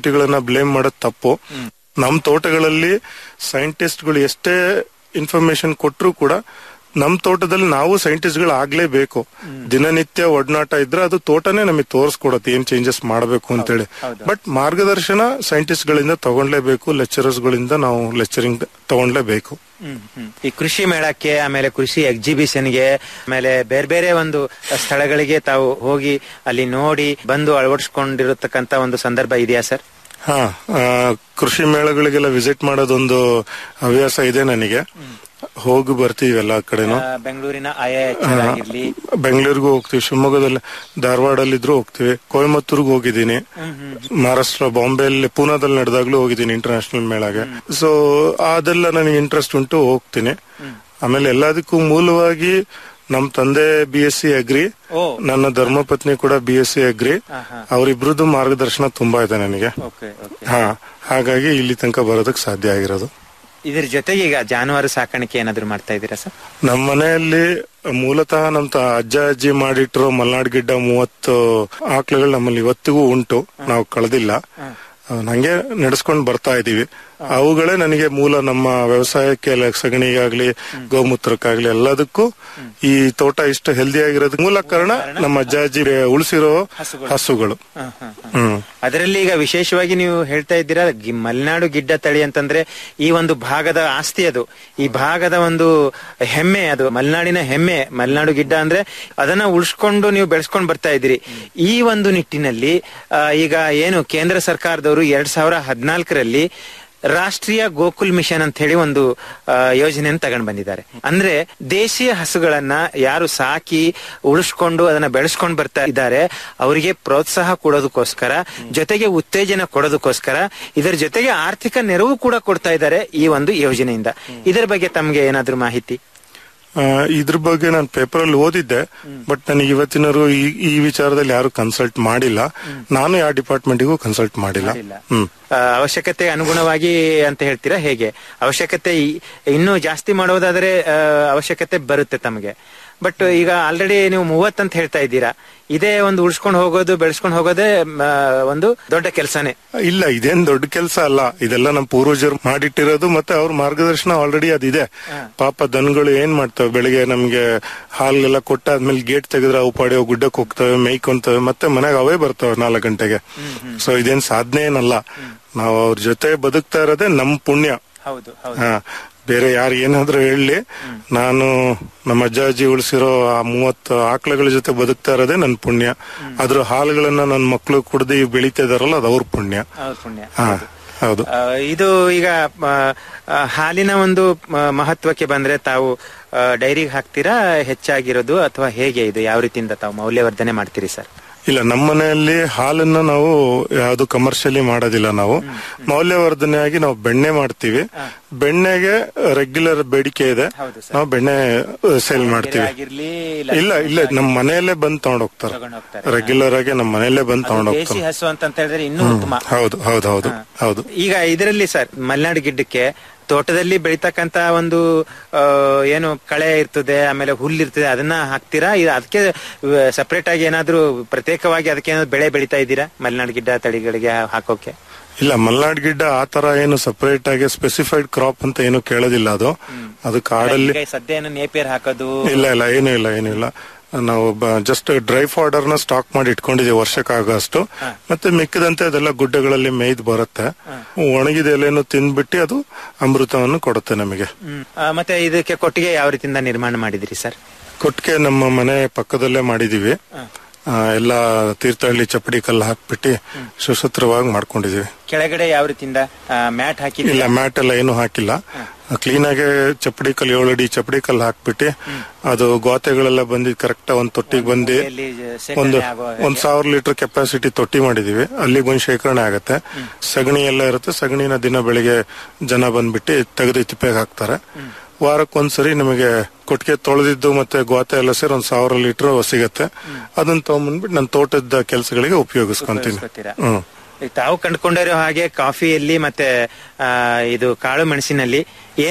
ಅಥಾರಿಟಿಗಳನ್ನ ಬ್ಲೇಮ್ ಮಾಡೋದು ತಪ್ಪು ನಮ್ ತೋಟಗಳಲ್ಲಿ ಸೈಂಟಿಸ್ಟ್ಗಳು ಎಷ್ಟೇ ಇನ್ಫಾರ್ಮೇಶನ್ ಕೊಟ್ಟರು ಕೂಡ ನಮ್ ತೋಟದಲ್ಲಿ ನಾವು ಸೈಂಟಿಸ್ಟ್ ಗಳು ಆಗ್ಲೇಬೇಕು ದಿನನಿತ್ಯ ಒಡನಾಟ ಇದ್ರೆ ಅದು ತೋಟನೇ ನಮಗೆ ತೋರಿಸ್ಕೊಡತ್ತೆ ಏನ್ ಚೇಂಜಸ್ ಮಾಡಬೇಕು ಅಂತೇಳಿ ಬಟ್ ಮಾರ್ಗದರ್ಶನ ಸೈಂಟಿಸ್ಟ್ ಗಳಿಂದ ತಗೊಂಡ್ಲೇಬೇಕು ಲೆಕ್ಚರರ್ಸ್ ಗಳಿಂದ ನಾವು ಲೆಕ್ಚರಿಂಗ್ ತಗೊಂಡ್ಲೇಬೇಕು ಹ್ಮ್, ಹ್ಮ್. ಈ ಕೃಷಿ ಮೇಳಕ್ಕೆ ಆಮೇಲೆ ಕೃಷಿ ಎಕ್ಸಿಬಿಷನ್ಗೆ ಆಮೇಲೆ ಬೇರೆ ಬೇರೆ ಒಂದು ಸ್ಥಳಗಳಿಗೆ ತಾವು ಹೋಗಿ ಅಲ್ಲಿ ನೋಡಿ ಬಂದು ಅಳವಡಿಸ್ಕೊಂಡಿರತಕ್ಕಂತ ಒಂದು ಸಂದರ್ಭ ಇದೆಯಾ ಸರ್ ಹಾ ಆ, ಕೃಷಿ ಮೇಳಗಳಿಗೆಲ್ಲ ವಿಸಿಟ್ ಮಾಡೋದೊಂದು ಹವ್ಯಾಸ ಇದೆ ನನಗೆ ಹೋಗಿ ಬರ್ತೀವಿ ಎಲ್ಲಾ ಕಡೆನೂ ಆ, ಬೆಂಗಳೂರಿನ ಐ ಆಗಿರ್ಲಿ ಬೆಂಗಳೂರಿಗೂ ಹೋಗ್ತೀವಿ ಶಿವಮೊಗ್ಗದಲ್ಲಿ ಧಾರವಾಡಲ್ಲಿದ್ರು ಹೋಗ್ತೀವಿ ಕೊಯಮತ್ತೂರ್ಗೂ ಹೋಗಿದ್ದೀನಿ ಮಹಾರಾಷ್ಟ್ರ ಬಾಂಬೆಯಲ್ಲಿ ಪೂನಾದಲ್ಲಿ ನಡೆದಾಗ್ಲೂ ಹೋಗಿದ್ದೀನಿ ಇಂಟರ್ನ್ಯಾಷನಲ್ ಮೇಳಾಗೆ ಸೊ ಅದೆಲ್ಲ ನನಗೆ ಇಂಟ್ರೆಸ್ಟ್ ಉಂಟು ಹೋಗ್ತೀನಿ ಆಮೇಲೆ ಎಲ್ಲದಕ್ಕೂ ಮೂಲವಾಗಿ ನಮ್ ತಂದೆ ಬಿ ಎಸ್ ಸಿ ಅಗ್ರಿ ಓ. ನನ್ನ ಧರ್ಮಪತ್ನಿ ಕೂಡ ಬಿ ಎಸ್ ಸಿ ಅಗ್ರಿ ಅವರಿಬ್ರದ್ದು ಮಾರ್ಗದರ್ಶನ ತುಂಬಾ ಇದೆ ನನಗೆ ಓಕೆ ಓಕೆ ಹಾ ಹಾಗಾಗಿ ಇಲ್ಲಿ ತನಕ ಬರೋದಕ್ಕೆ ಸಾಧ್ಯ ಆಗಿರೋದು ಇದ್ರ ಜೊತೆಗೆ ಈಗ ಜಾನುವಾರು ಸಾಕಾಣಿಕೆ ಏನಾದ್ರು ಮಾಡ್ತಾ ಇದ್ದೀರಾ ಸರ್ ನಮ್ಮ ಮನೆಯಲ್ಲಿ ಮೂಲತಃ ನಮ್ ತ- ಅಜ್ಜ ಅಜ್ಜಿ ಮಾಡಿಟ್ಟಿರೋ ಮಲ್ನಾಡ್ ಗಿಡ್ಡ ಮೂವತ್ತು ಆಕಳುಗಳು ನಮ್ಮಲ್ಲಿ ಇವತ್ತಿಗೂ ಉಂಟು ನಾವು ಕಳೆದಿಲ್ಲ ನಂಗೆ ನಡೆಸ್ಕೊಂಡು ಬರ್ತಾ ಇದೀವಿ ಅವುಗಳೇ ನನಗೆ ಮೂಲ ನಮ್ಮ ವ್ಯವಸಾಯಕ್ಕೆ ಎಲ್ಲ ಸಗಣಿಗಾಗ್ಲಿ ಗೋಮೂತ್ರಕ್ಕಾಗ್ಲಿ ಎಲ್ಲದಕ್ಕೂ ಈ ತೋಟ ಇಷ್ಟು ಹೆಲ್ದಿ ಆಗಿರೋದಕ್ಕೆ ಮೂಲ ಕಾರಣ ನಮ್ಮ ಅಜ್ಜ ಅಜ್ಜಿ ಉಳಿಸಿರೋ ಹಸುಗಳು ಹ್ಮ್ ಅದರಲ್ಲಿ ಈಗ ವಿಶೇಷವಾಗಿ ನೀವು ಹೇಳ್ತಾ ಇದ್ದೀರಾ ಗಿ- ಮಲೆನಾಡು ಗಿಡ್ಡ ತಳಿ ಅಂತಂದ್ರೆ ಈ ಒಂದು ಭಾಗದ ಆಸ್ತಿ ಅದು ಈ ಭಾಗದ ಒಂದು ಹೆಮ್ಮೆ ಅದು ಮಲೆನಾಡಿನ ಹೆಮ್ಮೆ ಮಲೆನಾಡು ಗಿಡ್ಡ ಅಂದ್ರೆ ಅದನ್ನ ಉಳಿಸ್ಕೊಂಡು ನೀವು ಬೆಳೆಸ್ಕೊಂಡು ಬರ್ತಾ ಇದ್ದೀರಿ ಈ ಒಂದು ನಿಟ್ಟಿನಲ್ಲಿ ಆ, ಈಗ ಏನು ಕೇಂದ್ರ ಸರ್ಕಾರದವರು ಎರಡ್ ಸಾವಿರ ಹದಿನಾಲ್ಕರಲ್ಲಿ ರಾಷ್ಟ್ರೀಯ ಗೋಕುಲ್ ಮಿಷನ್ ಅಂತ ಹೇಳಿ ಒಂದು ಆ, ಯೋಜನೆಯನ್ನು ತಗೊಂಡ್ ಬಂದಿದ್ದಾರೆ ಅಂದ್ರೆ ದೇಶೀಯ ಹಸುಗಳನ್ನ ಯಾರು ಸಾಕಿ ಉಳಿಸ್ಕೊಂಡು ಅದನ್ನ ಬೆಳೆಸ್ಕೊಂಡು ಬರ್ತಾ ಇದ್ದಾರೆ ಅವರಿಗೆ ಪ್ರೋತ್ಸಾಹ ಕೊಡೋದಕ್ಕೋಸ್ಕರ ಜೊತೆಗೆ ಉತ್ತೇಜನ ಕೊಡೋದಕ್ಕೋಸ್ಕರ ಇದರ ಜೊತೆಗೆ ಆರ್ಥಿಕ ನೆರವು ಕೂಡ ಕೊಡ್ತಾ ಇದ್ದಾರೆ ಈ ಒಂದು ಯೋಜನೆಯಿಂದ ಇದರ ಬಗ್ಗೆ ತಮ್ಗೆ ಏನಾದ್ರೂ ಮಾಹಿತಿ ಆ, ಇದ್ರ ಬಗ್ಗೆ ನಾನು ಪೇಪರ್ ಅಲ್ಲಿ ಓದಿದ್ದೆ ಬಟ್ ನನಗೆ ಇವತ್ತಿನವರು ಈ ಈ ವಿಚಾರದಲ್ಲಿ ಯಾರು ಕನ್ಸಲ್ಟ್ ಮಾಡಿಲ್ಲ ನಾನು ಯಾವ ಡಿಪಾರ್ಟ್ಮೆಂಟಿಗೂ ಕನ್ಸಲ್ಟ್ ಮಾಡಿಲ್ಲ ಹ್ಮ್ ಆ, ಅವಶ್ಯಕತೆ ಅನುಗುಣವಾಗಿ ಅಂತ ಹೇಳ್ತೀರಾ ಹೇಗೆ ಅವಶ್ಯಕತೆ ಈ- ಇನ್ನೂ ಜಾಸ್ತಿ ಮಾಡೋದಾದ್ರೆ ಆ, ಅವಶ್ಯಕತೆ ಬರುತ್ತೆ ತಮಗೆ ಬಟ್ ಈಗ ಆಲ್ರೆಡಿ ನೀವು ಮೂವತ್ತು ಅಂತ ಹೇಳ್ತಾ ಇದ್ದೀರಾ ಇದೇ ಒಂದು ಉಳಿಸ್ಕೊಂಡು ಹೋಗೋದು ಬೆಳೆಸ್ಕೊಂಡು ಹೋಗೋದೇ ಮ, ಒಂದು ದೊಡ್ಡ ಕೆಲಸನೇ ಇಲ್ಲ ಇದೇನ್ ದೊಡ್ಡ ಕೆಲಸ ಅಲ್ಲ ಇದೆಲ್ಲ ನಮ್ಮ ಪೂರ್ವಜರು ಮಾಡಿಟ್ಟಿರೋದು ಮತ್ತೆ ಅವ್ರ ಮಾರ್ಗದರ್ಶನ ಆಲ್ರೆಡಿ ಅದಿದೆ ಪಾಪ ದನಗಳು ಏನ್ ಮಾಡ್ತವೆ ಬೆಳಿಗ್ಗೆ ನಮ್ಗೆ ಹಾಲೆಲ್ಲ ಕೊಟ್ಟಾದ್ಮೇಲೆ ಗೇಟ್ ತೆಗೆದ್ರೆ ಅವು ಪಾಡಿ ಅವು ಗುಡ್ಡಕ್ಕೆ ಹೋಗ್ತವೆ ಮೇಯ್ಕೊಂತವೆ ಮತ್ತೆ ಮನೆಗೆ ಅವೇ ಬರ್ತವೆ ನಾಲ್ಕು ಗಂಟೆಗೆ ಸೊ ಇದೇನ್ ಸಾಧನೆ ಏನಲ್ಲ ನಾವು ಅವ್ರ ಜೊತೆ ಬದುಕ್ತಾ ಇರೋದೇ ನಮ್ ಪುಣ್ಯ ಹೌದು ಹಾ ಬೇರೆ ಯಾರು ಏನಾದ್ರೂ ಹೇಳಲಿ ನಾನು ನಮ್ಮ ಅಜ್ಜ ಅಜ್ಜಿ ಉಳಿಸಿರೋ ಆ ಮೂವತ್ತು ಆಕಳುಗಳ ಜೊತೆ ಬದುಕ್ತಾ ಇರೋದೇ ನನ್ ಪುಣ್ಯ ಅದ್ರ ಹಾಲುಗಳನ್ನ ನನ್ನ ಮಕ್ಕಳು ಕುಡ್ದು ಬೆಳೀತಾ ಇದಾರಲ್ಲ ಅದು ಅವ್ರ ಪುಣ್ಯ ಹೌದು ಪುಣ್ಯ ಹಾ ಹೌದು ಆ, ಇದು ಈಗ ಆ, ಆ, ಹಾಲಿನ ಒಂದು ಮ, ಮಹತ್ವಕ್ಕೆ ಬಂದ್ರೆ ತಾವು ಡೈರಿಗೆ ಹಾಕ್ತೀರಾ ಹೆಚ್ಚಾಗಿರೋದು ಅಥವಾ ಹೇಗೆ ಇದು ಯಾವ ರೀತಿಯಿಂದ ತಾವು ಮೌಲ್ಯವರ್ಧನೆ ಮಾಡ್ತೀರಿ ಸರ್ ಇಲ್ಲ ನಮ್ಮ ಮನೆಯಲ್ಲಿ ಹಾಲನ್ನ ನಾವು ಯಾವ್ದು ಕಮರ್ಷಿಯಲಿ ಮಾಡೋದಿಲ್ಲ ನಾವು ಮೌಲ್ಯವರ್ಧನೆಯಾಗಿ ನಾವು ಬೆಣ್ಣೆ ಮಾಡ್ತೀವಿ ಬೆಣ್ಣೆಗೆ ರೆಗ್ಯುಲರ್ ಬೇಡಿಕೆ ಇದೆ ಹೌದು ಸರ್. ನಾವು ಬೆಣ್ಣೆ ಸೇಲ್ ಮಾಡ್ತೀವಿ ಆಗಿರ್ಲಿ ಇಲ್ಲ ಇಲ್ಲ ನಮ್ಮ ಮನೆಯಲ್ಲೇ ಬಂದ್ ತಗೊಂಡ್ ಹೋಗ್ತಾರೆ ತಗೊಂಡ್ ಹೋಗ್ತಾರೆ. ರೆಗ್ಯುಲರ್ ಆಗಿ ನಮ್ಮ ಮನೆಯಲ್ಲೇ ಬಂದ್ ತಗೊಂಡ್ ದೇಸಿ ಹೋಗ್ತಾರೆ ಹಸು ಅಂತ ಹೇಳಿದ್ರೆ ಇನ್ನೂ ಉತ್ತಮ ಹೌದು ಹೌದು ಹೌದು ಹೌದು ಈಗ ಇದರಲ್ಲಿ ಸರ್ ಮಲೆನಾಡು ಗಿಡ್ಡಕ್ಕೆ ತೋಟದಲ್ಲಿ ಬೆಳಿತಕ್ಕಂತ ಒಂದು ಆ, ಏನು ಕಳೆ ಇರ್ತದೆ ಆಮೇಲೆ ಹುಲ್ಲು ಇರ್ತದೆ ಅದನ್ನ ಹಾಕ್ತೀರಾ ಇದು ಅದಕ್ಕೆ ಸಪರೇಟ್ ಆಗಿ ಏನಾದ್ರೂ ಪ್ರತ್ಯೇಕವಾಗಿ ಅದಕ್ಕೆ ಏನಾದ್ರು ಬೆಳೆ ಬೆಳಿತಾ ಇದ್ದೀರಾ ಮಲೆನಾಡು ಗಿಡ್ಡ ತಳಿಗಳಿಗೆ ಹಾಕೋಕೆ ಇಲ್ಲ ಮಲ್ನಾಡ್ ಗಿಡ್ಡ ಆ ತರ ಏನು ಸಪರೇಟ್ ಆಗಿ ಸ್ಪೆಸಿಫೈಡ್ ಕ್ರಾಪ್ ಅಂತ ಏನು ಕೇಳೋದಿಲ್ಲ ಅದು ಅದು ಕಾಡಲ್ಲಿ ಈಗ ಸದ್ಯ ಏನು ನೇಪಿಯರ್ ಹಾಕೋದು ಇಲ್ಲ ಇಲ್ಲ ಏನೂ ಇಲ್ಲ ಏನೂ ಇಲ್ಲ ನಾವು ಜಸ್ಟ್ ಡ್ರೈ ಫಾಡರ್ ನ ಸ್ಟಾಕ್ ಮಾಡಿ ಇಟ್ಕೊಂಡಿದೀವಿ ವರ್ಷಕ್ಕಾಗಷ್ಟು ಮತ್ತೆ ಮಿಕ್ಕಿದಂತೆ ಅದೆಲ್ಲ ಗುಡ್ಡಗಳಲ್ಲಿ ಮೇಯ್ದು ಬರುತ್ತೆ ಒಣಗಿದ ಎಲೆಯನ್ನು ತಿಂದ್ಬಿಟ್ಟು ಅದು ಅಮೃತವನ್ನು ಕೊಡುತ್ತೆ ನಮಗೆ ಹ್ಮ್. ಆ, ಮತ್ತೆ ಇದಕ್ಕೆ ಕೊಟ್ಟಿಗೆ ಯಾವ ರೀತಿಯಿಂದ ನಿರ್ಮಾಣ ಮಾಡಿದಿರಿ ಸರ್ ಕೊಟ್ಟಿಗೆ ನಮ್ಮ ಮನೆ ಪಕ್ಕದಲ್ಲೇ ಮಾಡಿದೀವಿ ಆ, ಎಲ್ಲ ತೀರ್ಥಹಳ್ಳಿ ಚಪ್ಪಡಿ ಕಲ್ಲು ಹಾಕ್ಬಿಟ್ಟು ಸುಸೂತ್ರವಾಗಿ ಮಾಡ್ಕೊಂಡಿದೀವಿ ಕೆಳಗಡೆ ಯಾವ ರೀತಿಯಿಂದ ಮ್ಯಾಟ್ ಹಾಕಿ ಇಲ್ಲ ಮ್ಯಾಟ್ ಎಲ್ಲ ಏನು ಹಾಕಿಲ್ಲ ಕ್ಲೀನ್ ಆಗಿ ಚಪ್ಪಡಿ ಕಲ್ಲು ಏಳು ಅಡಿ ಚಪ್ಪಡಿ ಕಲ್ಲು ಹಾಕ್ಬಿಟ್ಟು ಅದು ಗೋತೆಗಳೆಲ್ಲ ಬಂದಿ ಕರೆಕ್ಟ್ ಒಂದ್ ತೊಟ್ಟಿಗೆ ಬಂದು ಅಲ್ಲಿ ಶೇಖರಣೆ ಒಂದು ಆಗೋ ಒಂದ್ ಸಾವಿರ ಲೀಟರ್ ಕೆಪಾಸಿಟಿ ತೊಟ್ಟಿ ಮಾಡಿದೀವಿ ಅಲ್ಲಿ ಬಂದು ಶೇಖರಣೆ ಆಗತ್ತೆ ಸಗಣಿ ಎಲ್ಲ ಇರುತ್ತೆ ಸಗಣಿನ ದಿನ ಬೆಳಿಗ್ಗೆ ಜನ ಬಂದ್ಬಿಟ್ಟು ತೆಗೆದು ತಿಪ್ಪೆಗೆ ಹಾಕ್ತಾರೆ ವಾರಕ್ಕೊಂದ್ಸರಿ ನಮಗೆ ಕೊಟ್ಟಿಗೆ ತೊಳೆದಿದ್ದು ಮತ್ತೆ ಗೋತೆ ಎಲ್ಲ ಸೇರಿ ಒಂದ್ ಸಾವಿರ ಲೀಟರ್ ಸಿಗತ್ತೆ ಅದನ್ನ ತಗೊಂಡ್ಬಂದ್ಬಿಟ್ಟು ನನ್ನ ತೋಟದ ಕೆಲಸಗಳಿಗೆ ಉಪಯೋಗಿಸ್ಕೊಂತೀನಿ ಉಪಯೋಗಿಸ್ಕೊತೀರಾ? ಹ್ಮ್ ಈಗ ತಾವು ಕಂಡುಕೊಂಡಿರೋ ಹಾಗೆ ಕಾಫಿಯಲ್ಲಿ ಮತ್ತೆ ಆ, ಇದು ಕಾಳು ಮೆಣಸಿನಲ್ಲಿ ಏನು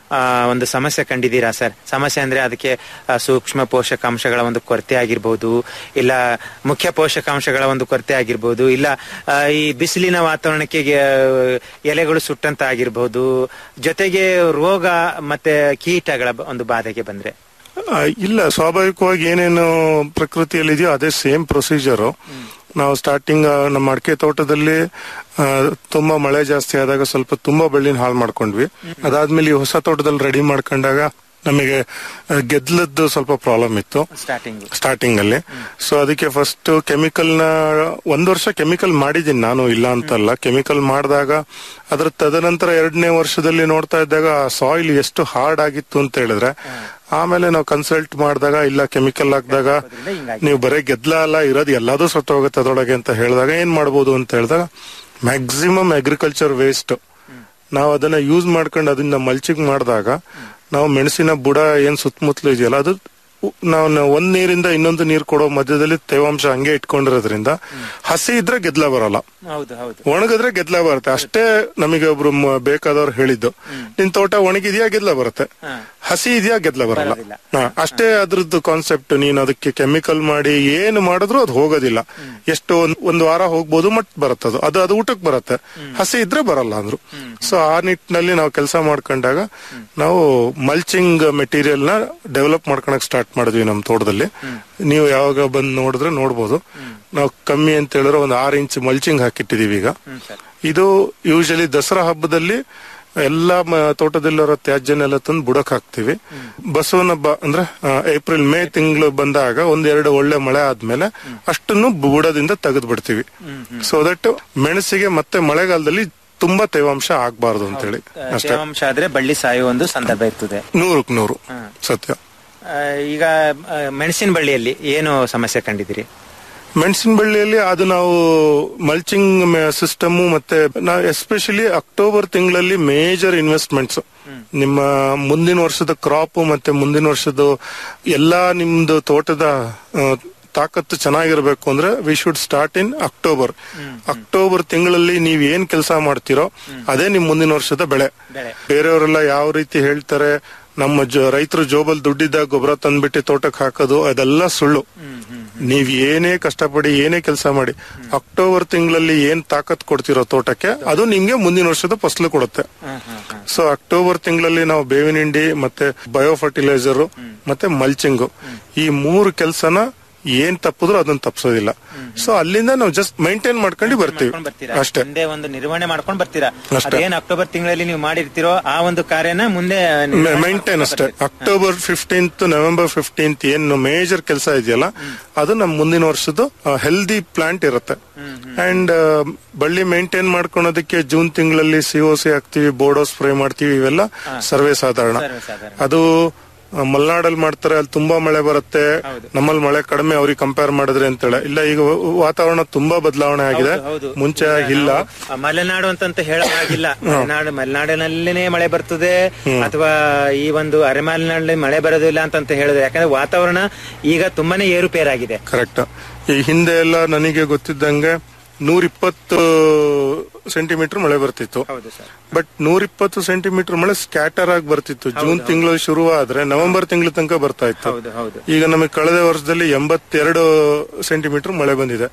ಆ, ಒಂದು ಸಮಸ್ಯೆ ಕಂಡಿದ್ದೀರಾ ಸರ್ ಸಮಸ್ಯೆ ಅಂದ್ರೆ ಅದಕ್ಕೆ ಆ, ಸೂಕ್ಷ್ಮ ಪೋಷಕಾಂಶಗಳ ಒಂದು ಕೊರತೆ ಆಗಿರ್ಬೋದು ಇಲ್ಲ ಮುಖ್ಯ ಪೋಷಕಾಂಶಗಳ ಒಂದು ಕೊರತೆ ಆಗಿರ್ಬೋದು ಇಲ್ಲ ಆ, ಈ ಬಿಸಿಲಿನ ವಾತಾವರಣಕ್ಕೆ ಆ, ಎಲೆಗಳು ಸುಟ್ಟಂತ ಆಗಿರ್ಬೋದು ಜೊತೆಗೆ ರೋಗ ಮತ್ತೆ ಕೀಟಗಳ ಬ- ಒಂದು ಬಾಧೆಗೆ ಬಂದ್ರೆ ಆ, ಇಲ್ಲ ಸ್ವಾಭಾವಿಕವಾಗಿ ಏನೇನು ಪ್ರಕೃತಿಯಲ್ಲಿ ಇದೆಯೋ ಅದೇ ಸೇಮ್ ಪ್ರೊಸೀಜರು ನಾವು ಸ್ಟಾರ್ಟಿಂಗ್ ನಮ್ಮ ಅಡಿಕೆ ತೋಟದಲ್ಲಿ ಆ, ತುಂಬಾ ಮಳೆ ಜಾಸ್ತಿ ಆದಾಗ ಸ್ವಲ್ಪ ತುಂಬಾ ಬಳ್ಳಿನ ಹಾಳು ಮಾಡ್ಕೊಂಡ್ವಿ ಅದಾದ್ಮೇಲೆ ಈ ಹೊಸ ತೋಟದಲ್ಲಿ ರೆಡಿ ಮಾಡ್ಕೊಂಡಾಗ ನಮಗೆ ಆ, ಗೆದ್ಲದ್ದು ಸ್ವಲ್ಪ ಪ್ರಾಬ್ಲಮ್ ಇತ್ತು ಸ್ಟಾರ್ಟಿಂಗ್ ಸ್ಟಾರ್ಟಿಂಗ್ ಅಲ್ಲಿ ಸೊ ಅದಕ್ಕೆ ಫಸ್ಟ್ ಕೆಮಿಕಲ್ ನ ಒಂದ್ ವರ್ಷ ಕೆಮಿಕಲ್ ಮಾಡಿದ್ದೀನಿ ನಾನು ಇಲ್ಲ ಅಂತಲ್ಲ ಕೆಮಿಕಲ್ ಮಾಡಿದಾಗ ಅದ್ರ ತದನಂತರ ಎರಡನೇ ವರ್ಷದಲ್ಲಿ ನೋಡ್ತಾ ಇದ್ದಾಗ ಸಾಯಿಲ್ ಎಷ್ಟು ಹಾರ್ಡ್ ಆಗಿತ್ತು ಅಂತ ಹೇಳಿದ್ರೆ ಆಮೇಲೆ ನಾವು ಕನ್ಸಲ್ಟ್ ಮಾಡಿದಾಗ ಇಲ್ಲ ಕೆಮಿಕಲ್ ಹಾಕಿದಾಗ ನೀವು ಬರೀ ಗೆದ್ಲ ಅಲ್ಲ ಇರೋದು ಎಲ್ಲದೂ ಸತ್ತೋಗುತ್ತೆ ಅದರೊಳಗೆ ಅಂತ ಹೇಳಿದಾಗ ಏನ್ ಮಾಡ್ಬೋದು ಅಂತ ಹೇಳಿದಾಗ ಮ್ಯಾಕ್ಸಿಮಮ್ ಅಗ್ರಿಕಲ್ಚರ್ ವೇಸ್ಟ್ ನಾವು ಅದನ್ನ ಯೂಸ್ ಮಾಡ್ಕೊಂಡು ಅದನ್ನ ಮಲ್ಚಿಂಗ್ ಮಾಡಿದಾಗ ನಾವು ಮೆಣಸಿನ ಬುಡ ಏನ್ ಸುತ್ತಮುತ್ತಲು ಇದೆಯಲ್ಲ ಅದು ಉ- ನಾವು ನಾವು ಒಂದ್ ನೀರಿಂದ ಇನ್ನೊಂದು ನೀರು ಕೊಡೋ ಮಧ್ಯದಲ್ಲಿ ತೇವಾಂಶ ಹಂಗೆ ಇಟ್ಕೊಂಡಿರೋದ್ರಿಂದ ಹಸಿ ಇದ್ರೆ ಗೆದ್ಲ ಬರಲ್ಲ ಹೌದು ಹೌದು ಒಣಗಿದ್ರೆ ಗೆದ್ಲ ಬರುತ್ತೆ ಅಷ್ಟೇ ನಮಗೆ ಒಬ್ರು ಮ- ಬೇಕಾದವ್ರು ಹೇಳಿದ್ದು ನಿನ್ ತೋಟ ಒಣಗಿದ್ಯಾ ಗೆದ್ಲ ಬರುತ್ತೆ ಹಸಿ ಇದೆಯಾ ಗೆದ್ಲ ಬರಲ್ಲ ಹಾ, ಅಷ್ಟೇ ಅದ್ರದ್ದು ಕಾನ್ಸೆಪ್ಟ್ ನೀನ್ ಅದಕ್ಕೆ ಕೆಮಿಕಲ್ ಮಾಡಿ ಏನು ಮಾಡಿದ್ರು ಅದು ಹೋಗೋದಿಲ್ಲ ಎಷ್ಟು ಒಂದ್- ಒಂದ್ ವಾರ ಹೋಗ್ಬೋದು ಮಟ್ ಬರುತ್ತೆ ಅದು ಅದು ಅದು ಊಟಕ್ಕೆ ಬರುತ್ತೆ ಹಸಿ ಇದ್ರೆ ಬರಲ್ಲ ಅಂದ್ರು ಸೊ ಆ ನಿಟ್ಟಿನಲ್ಲಿ ನಾವು ಕೆಲಸ ಮಾಡ್ಕೊಂಡಾಗ ನಾವು ಮಲ್ಚಿಂಗ್ ಮೆಟೀರಿಯಲ್ ನ ಡೆವಲಪ್ ಮಾಡ್ಕೊಳಕ್ ಸ್ಟಾರ್ಟ್ ಮಾಡಿದ್ವಿ ನಮ್ಮ ತೋಟದಲ್ಲಿ ನೀವು ಯಾವಾಗ ಬಂದು ನೋಡಿದ್ರೆ ನೋಡ್ಬೋದು ನಾವು ಕಮ್ಮಿ ಅಂತ ಹೇಳಿದ್ರೆ ಒಂದು ಆರು ಇಂಚ್ ಮಲ್ಚಿಂಗ್ ಹಾಕಿಟ್ಟಿದೀವಿ ಈಗ ಇದು ಯೂಶಲಿ ದಸರಾ ಹಬ್ಬದಲ್ಲಿ ಎಲ್ಲಾ ಮ- ತೋಟದಲ್ಲಿರೋ ತ್ಯಾಜ್ಯನೆಲ್ಲ ತಂದು ಬುಡಕ್ ಹಾಕ್ತಿವಿ ಬಸವನ ಹಬ್ಬ ಅಂದ್ರೆ ಆ, ಏಪ್ರಿಲ್ ಮೇ ತಿಂಗಳು ಬಂದಾಗ ಒಂದೆರಡು ಒಳ್ಳೆ ಮಳೆ ಆದ್ಮೇಲೆ ಅಷ್ಟನ್ನು ಬುಡದಿಂದ ತೆಗೆದು ಬಿಡ್ತೀವಿ ಸೊ ದಟ್ ಮೆಣಸಿಗೆ ಮತ್ತೆ ಮಳೆಗಾಲದಲ್ಲಿ ತುಂಬಾ ತೇವಾಂಶ ಆಗ್ಬಾರ್ದು ಅಂತೇಳಿ ಅಷ್ಟೇ ತೇವಾಂಶ ಆದ್ರೆ ಬಳ್ಳಿ ಸಾಯುವ ಒಂದು ಸಂದರ್ಭ ಇರ್ತದೆ ನೂರಕ್ ನೂರು ಸತ್ಯ ಆ, ಈಗ ಆ, ಮೆಣಸಿನ ಬಳ್ಳಿಯಲ್ಲಿ ಏನು ಸಮಸ್ಯೆ ಕಂಡಿದ್ದೀರಿ ಮೆಣಸಿನ ಬಳ್ಳಿಯಲ್ಲಿ ಅದು ನಾವು ಮಲ್ಚಿಂಗ್ ಸಿಸ್ಟಮ್ ಮತ್ತೆ ನಾವು ಎಸ್ಪೆಷಲಿ ಅಕ್ಟೋಬರ್ ತಿಂಗಳಲ್ಲಿ ಮೇಜರ್ ಇನ್ವೆಸ್ಟ್ಮೆಂಟ್ಸ್ ನಿಮ್ಮ ಮುಂದಿನ ವರ್ಷದ ಕ್ರಾಪ್ ಮತ್ತೆ ಮುಂದಿನ ವರ್ಷದ ಎಲ್ಲಾ ನಿಮ್ದು ತೋಟದ ಆ, ತಾಕತ್ತು ಚೆನ್ನಾಗಿರ್ಬೇಕು ಅಂದ್ರೆ we should start in October October ತಿಂಗಳಲ್ಲಿ ನೀವ್ ಏನ್ ಕೆಲಸ ಮಾಡ್ತೀರೋ ಅದೇ ನಿಮ್ ಮುಂದಿನ ವರ್ಷದ ಬೆಳೆ ಬೆಳೆ. ಬೇರೆಯವರೆಲ್ಲ ಯಾವ ರೀತಿ ಹೇಳ್ತಾರೆ ನಮ್ಮ ಜ- ರೈತರು ಜೋಬಲ್ ದುಡ್ಡಿದ್ದಾಗ ಗೊಬ್ಬರ ತಂದ್ಬಿಟ್ಟು ತೋಟಕ್ಕೆ ಹಾಕೋದು ಅದೆಲ್ಲ ಸುಳ್ಳು ನೀವ್ ಏನೇ ಕಷ್ಟಪಡಿ ಏನೇ ಕೆಲಸ ಮಾಡಿ ಅಕ್ಟೋಬರ್ ತಿಂಗಳಲ್ಲಿ ಏನ್ ತಾಕತ್ ಕೊಡ್ತಿರೋ ತೋಟಕ್ಕೆ ಅದು ನಿಮ್ಗೆ ಮುಂದಿನ ವರ್ಷದ ಫಸಲು ಕೊಡುತ್ತೆ ಸೊ ಅಕ್ಟೋಬರ್ ತಿಂಗಳಲ್ಲಿ ನಾವು ಬೇವಿನ ಹಿಂಡಿ ಮತ್ತೆ ಬಯೋ ಫರ್ಟಿಲೈಸರ್ ಮತ್ತೆ ಮಲ್ಚಿಂಗ್ ಈ ಮೂರು ಕೆಲಸನ ಏನ್ ತಪ್ಪಿದ್ರು ಅದನ್ನ ತಪ್ಪಿಸೋದಿಲ್ಲ ಸೊ ಅಲ್ಲಿಂದ ನಾವು ಜಸ್ಟ್ ಮೈಂಟೈನ್ ಮಾಡ್ಕೊಂಡು ಬರ್ತೀವಿ ಮಾಡ್ಕೊಂಡ್ ಬರ್ತೀರಾ ಅಷ್ಟೇ ಮುಂದೆ ಒಂದು ನಿರ್ವಹಣೆ ಮಾಡ್ಕೊಂಡು ಬರ್ತೀರಾ ಅಷ್ಟೇ. ಅದೇನ್ ಅಕ್ಟೋಬರ್ ತಿಂಗಳಲ್ಲಿ ನೀವು ಮಾಡಿರ್ತೀರೋ ಆ ಒಂದು ಕಾರ್ಯನ ಮುಂದೆ ನಿರ್ವಹಣೆ ಮೈಂಟೈನ್ ಮಾಡ್ಕೊಂಡ್ ಅಷ್ಟೇ ಬರ್ತೀರಾ. ಅಕ್ಟೋಬರ್ ಫಿಫ್ಟೀನ್ತ್ ನವೆಂಬರ್ ಫಿಫ್ಟೀನ್ತ್ ಏನು ಮೇಜರ್ ಕೆಲಸ ಇದೆಯಲ್ಲ ಅದು ನಮ್ಮ ಮುಂದಿನ ವರ್ಷದ ಹೆಲ್ದಿ ಪ್ಲಾಂಟ್ ಇರುತ್ತೆ ಅಂಡ್ ಬಳ್ಳಿ ಮೇಂಟೈನ್ ಮಾಡ್ಕೊಳೋದಕ್ಕೆ ಜೂನ್ ತಿಂಗಳಲ್ಲಿ ಸಿಒಸಿ ಹಾಕ್ತಿವಿ ಬೋರ್ಡೋ ಸ್ಪ್ರೇ ಮಾಡ್ತೀವಿ ಇವೆಲ್ಲ ಸರ್ವೇ ಸಾಧಾರಣ ಸರ್ವೇ ಸಾಧಾರಣ. ಅದು ಆ, ಮಲೆನಾಡಲ್ಲಿ ಮಾಡ್ತಾರೆ ಅಲ್ಲಿ ತುಂಬಾ ಮಳೆ ಬರುತ್ತೆ ನಮ್ಮಲ್ಲಿ ಮಳೆ ಕಡಿಮೆ ಅವ್ರಿಗೆ ಕಂಪೇರ್ ಮಾಡಿದ್ರೆ ಅಂತೇಳಿ ಇಲ್ಲ ಈಗ ವ- ವಾತಾವರಣ ತುಂಬಾ ಬದಲಾವಣೆ ಆಗಿದೆ ಹೌದು, ಹೌದು. ಮುಂಚೆ ಈಗ ಇಲ್ಲ ನಾವು, ಆ, ಮಲೆನಾಡು ಅಂತಂತ ಹೇಳೋ ಹಾಗಿಲ್ಲ ಮಲೆನಾಡು ಮಲೆನಾಡಿನಲ್ಲೇನೆ ಮಳೆ ಬರ್ತದೆ ಅಥವಾ ಈ ಒಂದು ಅರೆಮಲೆನಾಡಲ್ಲಿ ಮಳೆ ಬರೋದಿಲ್ಲ ಅಂತಂತ ಹೇಳಿದ್ರೆ ಯಾಕಂದ್ರೆ ವಾತಾವರಣ ಈಗ ತುಂಬಾನೇ ಏರುಪೇರಾಗಿದೆ ಕರೆಕ್ಟ್ ಈ ಹಿಂದೆ ಎಲ್ಲ ನನಗೆ ಗೊತ್ತಿದ್ದಂಗೆ ನೂರಿಪ್ಪತ್ತು ಸೆಂಟಿಮೀಟರ್ ಮಳೆ ಬರ್ತಿತ್ತು ಹೌದು ಸರ್ ಬಟ್ ನೂರಿಪ್ಪತ್ತು ಸೆಂಟಿಮೀಟರ್ ಮಳೆ ಸ್ಕ್ಯಾಟರ್ ಆಗಿ ಬರ್ತಿತ್ತು ಜೂನ್ ತಿಂಗಳು ಶುರುವಾದ್ರೆ ನವೆಂಬರ್ ತಿಂಗಳ ತನಕ ಬರ್ತಾ ಇತ್ತು ಹೌದು ಹೌದು ಈಗ ನಮಗೆ ಕಳೆದ ವರ್ಷದಲ್ಲಿ ಎಂಬತ್ತೆರಡು ಸೆಂಟಿಮೀಟರ್ ಮಳೆ ಬಂದಿದೆ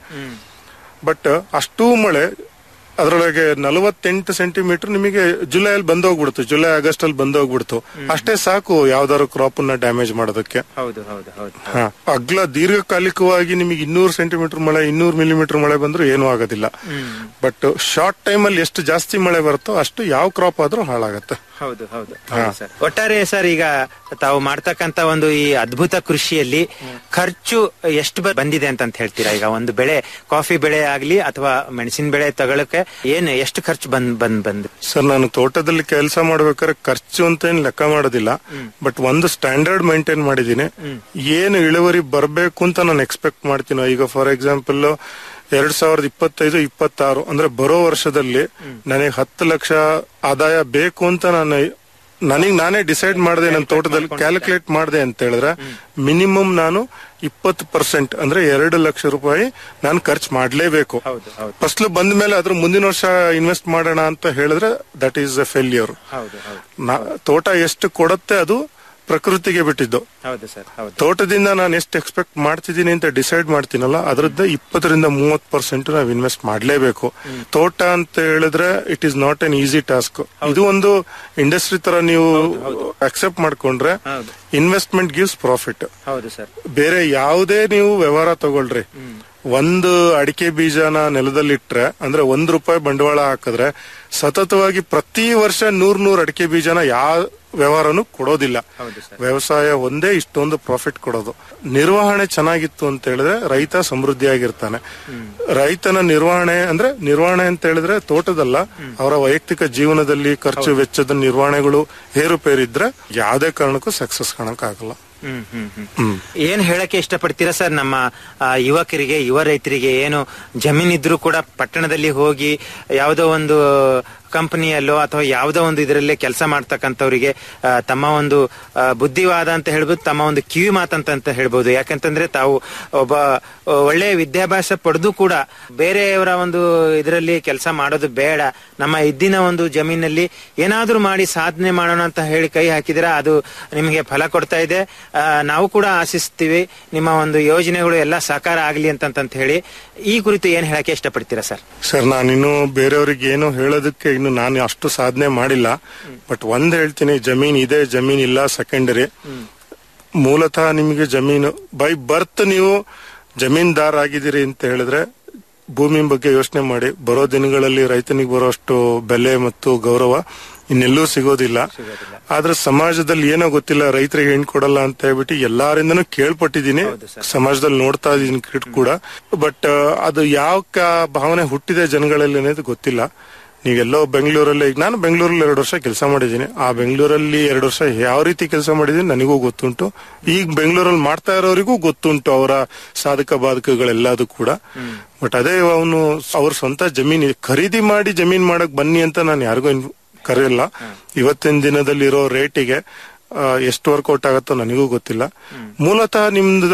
ಬಟ್ ಅಷ್ಟೂ ಮಳೆ ಅದರೊಳಗೆ ನಲವತ್ತೆಂಟು ಸೆಂಟಿಮೀಟರ್ ನಿಮಗೆ ಜುಲೈಯಲ್ಲಿ ಬಂದೋಗ್ಬಿಡ್ತು ಜುಲೈ ಆಗಸ್ಟ್ ಅಲ್ಲಿ ಬಂದೋಗ್ಬಿಡ್ತು ಅಷ್ಟೇ ಸಾಕು ಯಾವ್ದಾದ್ರು ಕ್ರಾಪ್ ನ ಡ್ಯಾಮೇಜ್ ಮಾಡೋದಕ್ಕೆ ಹೌದು ಹೌದು ಹೌದು ಹಾ. ಅಗ್ಲ ದೀರ್ಘಕಾಲಿಕವಾಗಿ ನಿಮಗೆ ಇನ್ನೂರು ಸೆಂಟಿಮೀಟರ್ ಮಳೆ ಇನ್ನೂರು ಮಿಲಿಮೀಟರ್ ಮಳೆ ಬಂದ್ರೂ ಏನೂ ಆಗೋದಿಲ್ಲ ಬಟ್ ಶಾರ್ಟ್ ಟೈಮ್ ಅಲ್ಲಿ ಎಷ್ಟು ಜಾಸ್ತಿ ಮಳೆ ಬರುತ್ತೋ ಅಷ್ಟು ಯಾವ ಕ್ರಾಪ್ ಆದ್ರೂ ಹಾಳಾಗತ್ತೆ ಹೌದು ಹೌದು ಹೌದು ಸರ್ ಒಟ್ಟಾರೆ ಸರ್ ಈಗ ತಾವು ಮಾಡ್ತಕ್ಕಂತ ಒಂದು ಈ ಅದ್ಭುತ ಕೃಷಿಯಲ್ಲಿ ಖರ್ಚು ಎಷ್ಟು ಬ- ಬಂದಿದೆ ಅಂತ ಹೇಳ್ತೀರಾ ಈಗ ಒಂದು ಬೆಳೆ ಕಾಫಿ ಬೆಳೆ ಆಗ್ಲಿ ಅಥವಾ ಮೆಣಸಿನ ಬೆಳೆ ತಗೊಳಕ್ಕೆ ಏನ್ ಎಷ್ಟು ಖರ್ಚು ಬಂದ್ ಬಂದ್ ಬಂದ್ ಸರ್ ನಾನು ತೋಟದಲ್ಲಿ ಕೆಲಸ ಮಾಡ್ಬೇಕಾದ್ರೆ ಖರ್ಚು ಅಂತ ಏನ್ ಲೆಕ್ಕ ಮಾಡೋದಿಲ್ಲ ಬಟ್ ಒಂದು ಸ್ಟ್ಯಾಂಡರ್ಡ್ ಮೇಂಟೈನ್ ಮಾಡಿದೀನಿ ಏನು ಇಳುವರಿ ಬರಬೇಕು ಅಂತ ನಾನು ಎಕ್ಸ್ಪೆಕ್ಟ್ ಮಾಡ್ತೀನಿ ಈಗ ಫಾರ್ ಎಕ್ಸಾಂಪಲ್ ಎರಡ್ ಸಾವಿರದ ಇಪ್ಪತ್ತೈದು ಇಪ್ಪತ್ತಾರು ಅಂದ್ರೆ ಬರೋ ವರ್ಷದಲ್ಲಿ ನನಗೆ ಹತ್ತು ಲಕ್ಷ ಆದಾಯ ಬೇಕು ಅಂತ ನಾನು ನನಗ್ ನಾನೇ ಡಿಸೈಡ್ ಮಾಡಿದೆ ನನ್ನ ತೋಟದಲ್ಲಿ ಕ್ಯಾಲ್ಕುಲೇಟ್ ಮಾಡಿದೆ ಅಂತ ಹೇಳಿದ್ರೆ ಮಿನಿಮಮ್ ನಾನು ಇಪ್ಪತ್ತು ಪರ್ಸೆಂಟ್ ಅಂದ್ರೆ ಎರಡು ಲಕ್ಷ ರೂಪಾಯಿ ನಾನು ಖರ್ಚು ಮಾಡ್ಲೇಬೇಕು ಹೌದು, ಹೌದು. ಫಸ್ಲು ಬಂದ ಮೇಲೆ ಅದ್ರ ಮುಂದಿನ ವರ್ಷ ಇನ್ವೆಸ್ಟ್ ಮಾಡೋಣ ಅಂತ ಹೇಳಿದ್ರೆ ದಟ್ ಈಸ್ ಎ ಫೇಲ್ಯೂರ್ ಹೌದು ಹೌದು ತೋಟ ಎಷ್ಟು ಕೊಡುತ್ತೆ ಅದು ಪ್ರಕೃತಿಗೆ ಬಿಟ್ಟಿದ್ದು ಹೌದು ಸರ್ ಹೌದು ತೋಟದಿಂದ ನಾನು ಎಷ್ಟು ಎಕ್ಸ್ಪೆಕ್ಟ್ ಮಾಡ್ತಿದ್ದೀನಿ ಅಂತ ಡಿಸೈಡ್ ಮಾಡ್ತೀನಲ್ಲ ಅದರದ್ದು ಇಪ್ಪತ್ತರಿಂದ ಮೂವತ್ ಪರ್ಸೆಂಟ್ ನಾವು ಇನ್ವೆಸ್ಟ್ ಮಾಡಲೇಬೇಕು ತೋಟ ಅಂತ ಹೇಳಿದ್ರೆ it is not an easy task ಇದು ಒಂದು ಇಂಡಸ್ಟ್ರಿ ತರ ನೀವು ಅಕ್ಸೆಪ್ಟ್ ಮಾಡ್ಕೊಂಡ್ರೆ ಹೌದು. ಇನ್ವೆಸ್ಟ್ಮೆಂಟ್ ಗಿವ್ಸ್ ಪ್ರಾಫಿಟ್ ಹೌದು ಸರ್ ಬೇರೆ ಯಾವುದೇ ನೀವು ವ್ಯವಹಾರ ತಗೊಳ್ರಿ ಒಂದು ಅಡಿಕೆ ಬೀಜನ ನೆಲದಲ್ಲಿಟ್ರೆ ಅಂದ್ರೆ ಒಂದ್ ರೂಪಾಯಿ ಬಂಡವಾಳ ಹಾಕಿದ್ರೆ ಸತತವಾಗಿ ಪ್ರತಿ ವರ್ಷ ನೂರ್ ನೂರ್ ಅಡಿಕೆ ಬೀಜನ ಯಾವ ವ್ಯವಹಾರನು ಕೊಡೋದಿಲ್ಲ ಹೌದು ಸರ್. ವ್ಯವಸಾಯ ಒಂದೇ ಇಷ್ಟೊಂದು ಪ್ರಾಫಿಟ್ ಕೊಡೋದು ನಿರ್ವಹಣೆ ಚೆನ್ನಾಗಿತ್ತು ಅಂತ ಹೇಳಿದ್ರೆ ರೈತ ಸಮೃದ್ಧಿಯಾಗಿರ್ತಾನೆ ರೈತನ ನಿರ್ವಹಣೆ ಅಂದ್ರೆ ನಿರ್ವಹಣೆ ಅಂತ ಹೇಳಿದ್ರೆ ತೋಟದಲ್ಲ ಅವರ ವೈಯಕ್ತಿಕ ಜೀವನದಲ್ಲಿ ಖರ್ಚು ವೆಚ್ಚದ ನಿರ್ವಹಣೆಗಳು ಏರುಪೇರಿದ್ರೆ ಯಾವುದೇ ಕಾರಣಕ್ಕೂ ಸಕ್ಸಸ್ ಕಾಣಕ್ಕಾಗಲ್ಲ ಹ್ಮ್ ಹ್ಮ್ ಹ್ಮ್ ಏನ್ ಹೇಳಕ್ಕೆ ಇಷ್ಟಪಡ್ತೀರಾ ಸರ್ ನಮ್ಮ ಆ, ಯುವಕರಿಗೆ ಯುವ ರೈತರಿಗೆ ಏನು ಜಮೀನಿದ್ರು ಕೂಡ ಪಟ್ಟಣದಲ್ಲಿ ಹೋಗಿ ಯಾವುದೋ ಒಂದು ಕಂಪನಿಯಲ್ಲೋ ಅಥವಾ ಯಾವುದೋ ಒಂದು ಇದರಲ್ಲೇ ಕೆಲಸ ಮಾಡ್ತಕ್ಕಂಥವ್ರಿಗೆ ಆ, ತಮ್ಮ ಒಂದು ಆ, ಬುದ್ಧಿವಾದ ಅಂತ ಹೇಳ್ಬೋದು ತಮ್ಮ ಒಂದು ಕಿವಿ ಮಾತಂತ ಅಂತ ಹೇಳ್ಬೋದು ಯಾಕಂತಂದ್ರೆ ತಾವು ಒಬ್ಬ ಆ, ಒಳ್ಳೆ ವಿದ್ಯಾಭ್ಯಾಸ ಪಡೆದು ಕೂಡ ಬೇರೆಯವರ ಒಂದು ಇದರಲ್ಲಿ ಕೆಲಸ ಮಾಡೋದು ಬೇಡ ನಮ್ಮ ಇದ್ದಿನ ಒಂದು ಜಮೀನಲ್ಲಿ ಏನಾದ್ರೂ ಮಾಡಿ ಸಾಧನೆ ಮಾಡೋಣ ಅಂತ ಹೇಳಿ ಕೈ ಹಾಕಿದ್ರೆ ಅದು ನಿಮಗೆ ಫಲ ಕೊಡ್ತಾ ಇದೆ ಆ, ನಾವು ಕೂಡ ಆಶಿಸ್ತೀವಿ ನಿಮ್ಮ ಒಂದು ಯೋಜನೆಗಳು ಎಲ್ಲ ಸಾಕಾರ ಆಗ್ಲಿ ಅಂತಂತ ಹೇಳಿ ಈ ಕುರಿತು ಏನ್ ಹೇಳಕ್ಕೆ ಇಷ್ಟಪಡ್ತೀರಾ ಸರ್ ಸರ್ ನಾನಿನ್ನು ಬೇರೆಯವ್ರಿಗೆ ಏನು ಹೇಳೋದಕ್ಕೆ ಇನ್ನು ನಾನು ಅಷ್ಟು ಸಾಧನೆ ಮಾಡಿಲ್ಲ ಬಟ್ ಒಂದ್ ಹೇಳ್ತೀನಿ ಜಮೀನ್ ಇದೆ ಜಮೀನ್ ಇಲ್ಲ ಸೆಕೆಂಡರಿ ಮೂಲತಃ ನಿಮಗೆ ಜಮೀನು ಬೈ ಬರ್ತ್ ನೀವು ಜಮೀನ್ದಾರ್ ಆಗಿದ್ದೀರಿ ಅಂತ ಹೇಳಿದ್ರೆ ಭೂಮಿ ಬಗ್ಗೆ ಯೋಚನೆ ಮಾಡಿ ಬರೋ ದಿನಗಳಲ್ಲಿ ರೈತನಿಗೆ ಬರೋಷ್ಟು ಬೆಲೆ ಮತ್ತು ಗೌರವ ಇನ್ನೆಲ್ಲೂ ಸಿಗೋದಿಲ್ಲ ಆದ್ರೆ ಸಮಾಜದಲ್ಲಿ ಏನೋ ಗೊತ್ತಿಲ್ಲ ರೈತರಿಗೆ ಹೆಣ್ ಕೊಡಲ್ಲ ಅಂತ ಹೇಳ್ಬಿಟ್ಟು ಎಲ್ಲಾರಿಂದನೂ ಕೇಳ್ಪಟ್ಟಿದ್ದೀನಿ ಸಮಾಜದಲ್ಲಿ ನೋಡ್ತಾ ಇದೀನಿ ಕಿಟ್ ಕೂಡ ಬಟ್ ಅದು ಯಾವ ಕ- ಭಾವನೆ ಹುಟ್ಟಿದೆ ಜನಗಳಲ್ಲಿ ಅನ್ನೋದು ಗೊತ್ತಿಲ್ಲ ನೀವೆಲ್ಲೋ ಬೆಂಗಳೂರಲ್ಲಿ ಈಗ ನಾನು ಬೆಂಗಳೂರಲ್ಲಿ ಎರಡು ವರ್ಷ ಕೆಲಸ ಮಾಡಿದ್ದೀನಿ ಆ ಬೆಂಗಳೂರಲ್ಲಿ ಎರಡು ವರ್ಷ ಯಾವ ರೀತಿ ಕೆಲಸ ಮಾಡಿದ್ದೀನಿ ನನಗೂ ಗೊತ್ತುಂಟು ಈಗ ಬೆಂಗಳೂರಲ್ಲಿ ಮಾಡ್ತಾ ಇರೋರಿಗೂ ಗೊತ್ತುಂಟು ಅವರ ಸಾಧಕ ಬಾಧಕಗಳೆಲ್ಲದೂ ಕೂಡ ಬಟ್ ಅದೇ ಅವನು ಅವ್ರ ಸ್ವಂತ ಜಮೀನ್ ಖರೀದಿ ಮಾಡಿ ಜಮೀನ್ ಮಾಡಕ್ ಬನ್ನಿ ಅಂತ ನಾನು ಯಾರಿಗೂ ಇನ್- ಕರೆಯಲ್ಲ ಇವತ್ತಿನ ದಿನದಲ್ಲಿರೋ ರೇಟಿಗೆ ಆ, ಎಷ್ಟು ವರ್ಕೌಟ್ ಆಗುತ್ತೋ ನನಗೂ ಗೊತ್ತಿಲ್ಲ ಮೂಲತಃ ನಿಮ್ದು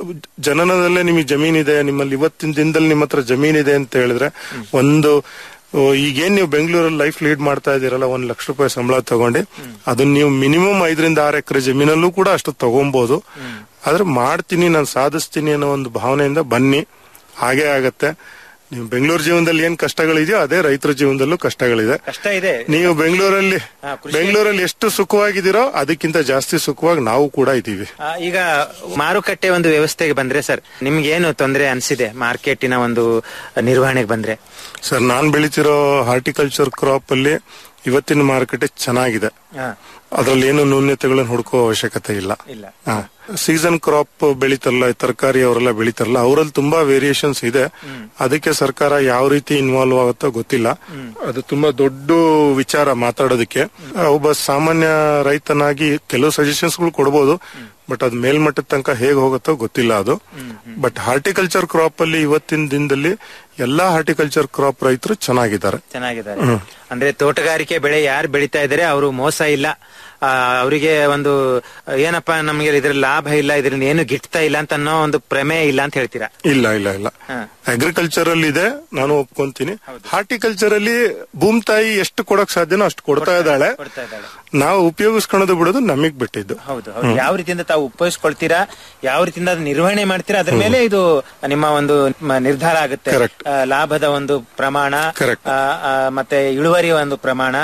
ಜನನದಲ್ಲೇ ನಿಮಗೆ ಜಮೀನಿದೆ ನಿಮ್ಮಲ್ಲಿ ಇವತ್ತಿನ ದಿನದಲ್ಲಿ ನಿಮ್ಮ ಹತ್ರ ಜಮೀನಿದೆ ಅಂತ ಹೇಳಿದ್ರೆ ಒಂದು ಓ, ಈಗೇನ್ ನೀವು ಬೆಂಗಳೂರಲ್ಲಿ ಲೈಫ್ ಲೀಡ್ ಮಾಡ್ತಾ ಇದೀರಲ್ಲ ಒಂದ್ ಲಕ್ಷ ರೂಪಾಯಿ ಸಂಬಳ ತಗೊಂಡು ಅದನ್ನ ನೀವು ಮಿನಿಮಮ್ ಐದರಿಂದ ಆರು ಎಕರೆ ಜಮೀನಲ್ಲೂ ಕೂಡ ಅಷ್ಟು ತಗೊಬಹುದು ಆದ್ರೆ ಮಾಡ್ತೀನಿ ನಾನು ಸಾಧಿಸ್ತೀನಿ ಅನ್ನೋ ಒಂದು ಭಾವನೆಯಿಂದ ಬನ್ನಿ ಹಾಗೇ ಆಗತ್ತೆ ನೀವು ಬೆಂಗಳೂರು ಜೀವನದಲ್ಲಿ ಏನ್ ಕಷ್ಟಗಳಿದೆಯೋ ಅದೇ ರೈತರ ಜೀವನದಲ್ಲೂ ಕಷ್ಟಗಳಿದೆ ಕಷ್ಟ ಇದೆ ನೀವು ಬೆಂಗಳೂರಲ್ಲಿ ಹಾ, ಕೃಷಿ- ಬೆಂಗಳೂರಲ್ಲಿ ಎಷ್ಟು ಸುಖವಾಗಿದ್ದೀರೋ ಅದಕ್ಕಿಂತ ಜಾಸ್ತಿ ಸುಖವಾಗಿ ನಾವು ಕೂಡ ಇದ್ದೀವಿ ಆ, ಈಗ ಮಾರುಕಟ್ಟೆ ಒಂದು ವ್ಯವಸ್ಥೆಗೆ ಬಂದ್ರೆ ಸರ್ ನಿಮ್ಗೆ ಏನು ತೊಂದರೆ ಅನ್ಸಿದೆ ಮಾರ್ಕೆಟಿನ ಒಂದು ನಿರ್ವಹಣೆಗೆ ಬಂದ್ರೆ ಸರ್ ನಾನ್ ಬೆಳಿತಿರೋ ಹಾರ್ಟಿಕಲ್ಚರ್ ಕ್ರಾಪ್ ಅಲ್ಲಿ ಇವತ್ತಿನ ಮಾರುಕಟ್ಟೆ ಚೆನ್ನಾಗಿದೆ ಹಾ, ಅದ್ರಲ್ಲಿ ಏನು ನ್ಯೂನ್ಯತೆಗಳನ್ನು ಹುಡುಕೋ ಅವಶ್ಯಕತೆ ಇಲ್ಲ ಇಲ್ಲ ಸೀಸನ್ ಕ್ರಾಪ್ ಬೆಳಿತಾರಲ್ಲ ತರಕಾರಿ ಅವರೆಲ್ಲ ಬೆಳಿತಾರಲ್ಲ ಅವರಲ್ಲಿ ತುಂಬಾ ವೇರಿಯೇಷನ್ಸ್ ಇದೆ ಅದಕ್ಕೆ ಸರ್ಕಾರ ಯಾವ ರೀತಿ ಇನ್ವಾಲ್ವ್ ಆಗುತ್ತೋ ಗೊತ್ತಿಲ್ಲ ಅದು ತುಂಬಾ ದೊಡ್ಡ ವಿಚಾರ ಮಾತಾಡೋದಕ್ಕೆ ಆ, ಒಬ್ಬ ಸಾಮಾನ್ಯ ರೈತನಾಗಿ ಕೆಲವು ಸಜೆಷನ್ಸ್ ಗಳು ಕೊಡ್ಬೋದು ಬಟ್ ಅದು ಮೇಲ್ಮಟ್ಟದ ತನಕ ಹೇಗೆ ಹೋಗುತ್ತೋ ಗೊತ್ತಿಲ್ಲ ಅದು ಬಟ್ ಹಾರ್ಟಿಕಲ್ಚರ್ ಕ್ರಾಪ್ ಅಲ್ಲಿ ಇವತ್ತಿನ ದಿನದಲ್ಲಿ ಎಲ್ಲಾ ಹಾರ್ಟಿಕಲ್ಚರ್ ಕ್ರಾಪ್ ರೈತರು ಚೆನ್ನಾಗಿದ್ದಾರೆ ಚೆನ್ನಾಗಿದ್ದಾರೆ ಅಂದ್ರೆ ತೋಟಗಾರಿಕೆ ಬೆಳೆ ಯಾರು ಬೆಳಿತಾ ಇದಾರೆ ಅವರು ಮೋಸ ಇಲ್ಲ ಆ, ಅವರಿಗೆ ಒಂದು ಏನಪ್ಪಾ ನಮ್ಗೆ ಇದ್ರಲ್ಲಿ ಲಾಭ ಇಲ್ಲ ಇದರಿಂದ ಏನು ಗಿಟ್ತಾ ಇಲ್ಲ ಅಂತ ಅನ್ನೋ ಒಂದು ಪ್ರಮೇಯ ಇಲ್ಲ ಅಂತ ಹೇಳ್ತೀರಾ ಇಲ್ಲ ಇಲ್ಲ ಇಲ್ಲ ಹಾ. ಅಗ್ರಿಕಲ್ಚರ್ ಅಲ್ಲಿ ಇದೆ ನಾನು ಒಪ್ಕೊಂತೀನಿ ಹಾರ್ಟಿಕಲ್ಚರ್ ಅಲ್ಲಿ ಭೂಮಿ ತಾಯಿ ಎಷ್ಟು ಕೊಡಕ್ ಸಾಧ್ಯನೋ ಅಷ್ಟು ಕೊಡ್ತಾ ಇದ್ದಾಳೆ ಕೊಡ್ತಾ ಇದ್ದಾಳೆ ನಾವು ಉಪಯೋಗಿಸ್ಕೊಳ್ಳೋದು ಬಿಡೋದು ನಮಗ್ ಬಿಟ್ಟಿದ್ದು ಹೌದು ಹೌದು ಯಾವ ರೀತಿಯಿಂದ ತಾವು ಉಪಯೋಗಿಸ್ಕೊಳ್ತೀರಾ ಯಾವ ರೀತಿಯಿಂದ ಅದನ್ನ ನಿರ್ವಹಣೆ ಮಾಡ್ತೀರಾ ಅದ್ರ ಮೇಲೆ ಇದು ನಿಮ್ಮ ಒಂದು ಮ- ನಿರ್ಧಾರ ಆಗುತ್ತೆ Correct. ಆ, ಲಾಭದ ಒಂದು ಪ್ರಮಾಣ Correct. ಆ, ಆ, ಮತ್ತೆ ಇಳುವರಿಯ ಒಂದು ಪ್ರಮಾಣ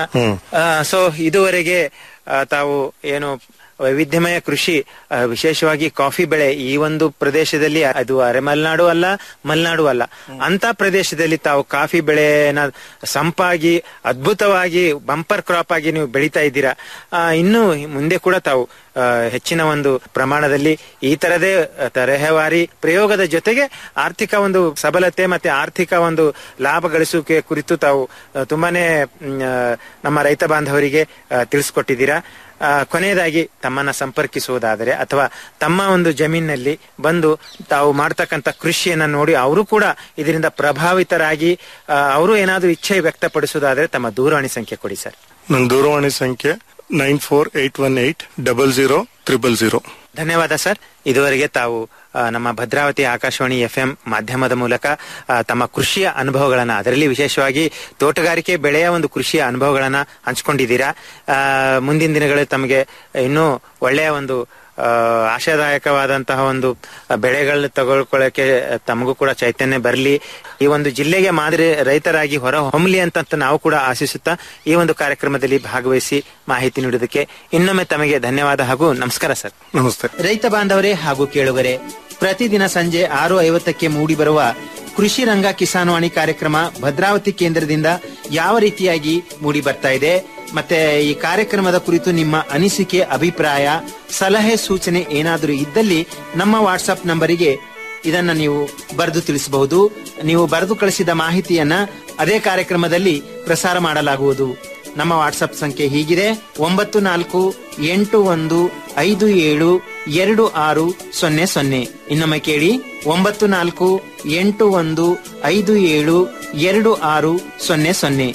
ಸೊ ಇದುವರೆಗೆ ಆ, ತಾವು ಏನು ವೈವಿಧ್ಯಮಯ ಕೃಷಿ ಆ, ವಿಶೇಷವಾಗಿ ಕಾಫಿ ಬೆಳೆ ಈ ಒಂದು ಪ್ರದೇಶದಲ್ಲಿ ಅದು ಅರೆ ಮಲೆನಾಡು ಅಲ್ಲ ಮಲೆನಾಡು ಅಲ್ಲ ಅಂತ ಪ್ರದೇಶದಲ್ಲಿ ತಾವು ಕಾಫಿ ಬೆಳೆನ ಸಂಪಾಗಿ ಅದ್ಭುತವಾಗಿ ಬಂಪರ್ ಕ್ರಾಪ್ ಆಗಿ ನೀವು ಬೆಳೀತಾ ಇದ್ದೀರಾ ಆ, ಇನ್ನು ಮುಂದೆ ಕೂಡ ತಾವು ಆ, ಹೆಚ್ಚಿನ ಒಂದು ಪ್ರಮಾಣದಲ್ಲಿ ಈ ತರದೇ ತರಹೇವಾರಿ ಪ್ರಯೋಗದ ಜೊತೆಗೆ ಆರ್ಥಿಕ ಒಂದು ಸಬಲತೆ ಮತ್ತೆ ಆರ್ಥಿಕ ಒಂದು ಲಾಭ ಗಳಿಸುವಿಕೆ ಕುರಿತು ತಾವು ಆ, ತುಂಬಾನೇ ಮ್, ಆ, ನಮ್ಮ ರೈತ ಬಾಂಧವರಿಗೆ ಆ, ತಿಳಿಸ್ಕೊಟ್ಟಿದ್ದೀರಾ ಆ, ಕೊನೆಯದಾಗಿ ತಮ್ಮನ್ನ ಸಂಪರ್ಕಿಸುವುದಾದರೆ ಅಥವಾ ತಮ್ಮ ಒಂದು ಜಮೀನಿನಲ್ಲಿ ಬಂದು ತಾವು ಮಾಡ್ತಕ್ಕಂಥ ಕೃಷಿಯನ್ನ ನೋಡಿ ಅವರು ಕೂಡ ಇದರಿಂದ ಪ್ರಭಾವಿತರಾಗಿ ಆ, ಅವರು ಏನಾದರೂ ಇಚ್ಛೆ ವ್ಯಕ್ತಪಡಿಸುವುದಾದರೆ ತಮ್ಮ ದೂರವಾಣಿ ಸಂಖ್ಯೆ ಕೊಡಿ ಸರ್ ನನ್ನ ದೂರವಾಣಿ ಸಂಖ್ಯೆ nine four eight one eight double zero triple zero ಧನ್ಯವಾದ ಸರ್ ಇದುವರೆಗೆ ತಾವು ಆ, ನಮ್ಮ ಭದ್ರಾವತಿ ಆಕಾಶವಾಣಿ ಎಫ್ ಎಂ ಮಾಧ್ಯಮದ ಮೂಲಕ ಆ, ತಮ್ಮ ಕೃಷಿಯ ಅನುಭವಗಳನ್ನ ಅದರಲ್ಲಿ ವಿಶೇಷವಾಗಿ ತೋಟಗಾರಿಕೆ ಬೆಳೆಯ ಒಂದು ಕೃಷಿಯ ಅನುಭವಗಳನ್ನ ಹಂಚ್ಕೊಂಡಿದ್ದೀರಾ ಆ, ಮುಂದಿನ ದಿನಗಳಲ್ಲಿ ತಮಗೆ ಇನ್ನೂ ಒಳ್ಳೆಯ ಒಂದು ಆ, ಆಶಾದಾಯಕವಾದಂತಹ ಒಂದು ಬೆಳೆಗಳನ್ನ ತಗೊಳ್ಕೊಳ್ಳಕ್ಕೆ ತಮಗೂ ಕೂಡ ಚೈತನ್ಯ ಬರಲಿ ಈ ಒಂದು ಜಿಲ್ಲೆಗೆ ಮಾದರಿ ರೈತರಾಗಿ ಹೊರ ಹೊಮ್ಮಲಿ ಅಂತ ನಾವು ಕೂಡ ಆಶಿಸುತ್ತಾ ಈ ಒಂದು ಕಾರ್ಯಕ್ರಮದಲ್ಲಿ ಭಾಗವಹಿಸಿ ಮಾಹಿತಿ ನೀಡುವುದಕ್ಕೆ ಇನ್ನೊಮ್ಮೆ ತಮಗೆ ಧನ್ಯವಾದ ಹಾಗೂ ನಮಸ್ಕಾರ ಸರ್ ನಮಸ್ತೆ ರೈತ ಬಾಂಧವರೇ ಹಾಗೂ ಕೇಳುಗರೆ ಪ್ರತಿದಿನ ಸಂಜೆ ಆರು ಐವತ್ತಕ್ಕೆ ಮೂಡಿಬರುವ ಕೃಷಿ ರಂಗ ಕಿಸಾನ್ವಾಣಿ ಕಾರ್ಯಕ್ರಮ ಭದ್ರಾವತಿ ಕೇಂದ್ರದಿಂದ ಯಾವ ರೀತಿಯಾಗಿ ಮೂಡಿ ಬರ್ತಾ ಇದೆ ಮತ್ತೆ ಈ ಕಾರ್ಯಕ್ರಮದ ಕುರಿತು ನಿಮ್ಮ ಅನಿಸಿಕೆ ಅಭಿಪ್ರಾಯ ಸಲಹೆ ಸೂಚನೆ ಏನಾದರೂ ಇದ್ದಲ್ಲಿ ನಮ್ಮ ವಾಟ್ಸ್ಆಪ್ ನಂಬರಿಗೆ ಇದನ್ನ ನೀವು ಬರೆದು ತಿಳಿಸಬಹುದು ನೀವು ಬರೆದು ಕಳಿಸಿದ ಮಾಹಿತಿಯನ್ನ ಅದೇ ಕಾರ್ಯಕ್ರಮದಲ್ಲಿ ಪ್ರಸಾರ ಮಾಡಲಾಗುವುದು ನಮ್ಮ ವಾಟ್ಸಪ್ ಸಂಖ್ಯೆ ಹೀಗಿದೆ ಒಂಬತ್ತು ನಾಲ್ಕು ಎಂಟು ಒಂದು ಐದು ಏಳು ಎರಡು ಆರು ಸೊನ್ನೆ ಸೊನ್ನೆ ಇನ್ನೊಮ್ಮೆ ಕೇಳಿ ಒಂಬತ್ತು ನಾಲ್ಕು ಎಂಟು ಒಂದು ಐದು ಏಳು ಎರಡು ಆರು ಸೊನ್ನೆ ಸೊನ್ನೆ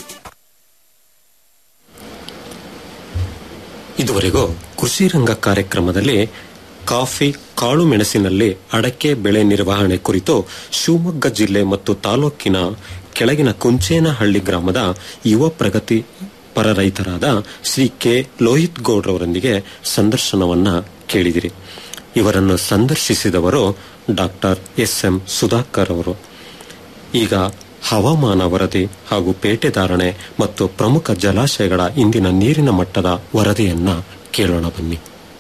ಇದುವರೆಗೂ ಕೃಷಿ ರಂಗ ಕಾರ್ಯಕ್ರಮದಲ್ಲಿ ಕಾಫಿ ಕಾಳು ಮೆಣಸಿನಲ್ಲಿ ಅಡಕೆ ಬೆಳೆ ನಿರ್ವಹಣೆ ಕುರಿತು ಶಿವಮೊಗ್ಗ ಜಿಲ್ಲೆ ಮತ್ತು ತಾಲೂಕಿನ ಕೆಳಗಿನ ಕುಂಚೇನಹಳ್ಳಿ ಗ್ರಾಮದ ಯುವ ಪ್ರಗತಿ ಪರ ರೈತರಾದ ಶ್ರೀ ಕೆ ಲೋಹಿತ್ ಗೌಡ್ರವರೊಂದಿಗೆ ಸಂದರ್ಶನವನ್ನ ಕೇಳಿದಿರಿ ಇವರನ್ನು ಸಂದರ್ಶಿಸಿದವರು ಡಾಕ್ಟರ್ ಎಸ್ ಎಂ ಸುಧಾಕರ್ ಅವರು ಈಗ ಹವಾಮಾನ ವರದಿ ಹಾಗೂ ಪೇಟೆ ಧಾರಣೆ ಮತ್ತು ಪ್ರಮುಖ ಜಲಾಶಯಗಳ ಇಂದಿನ ನೀರಿನ ಮಟ್ಟದ ವರದಿಯನ್ನ ಕೇಳೋಣ ಬನ್ನಿ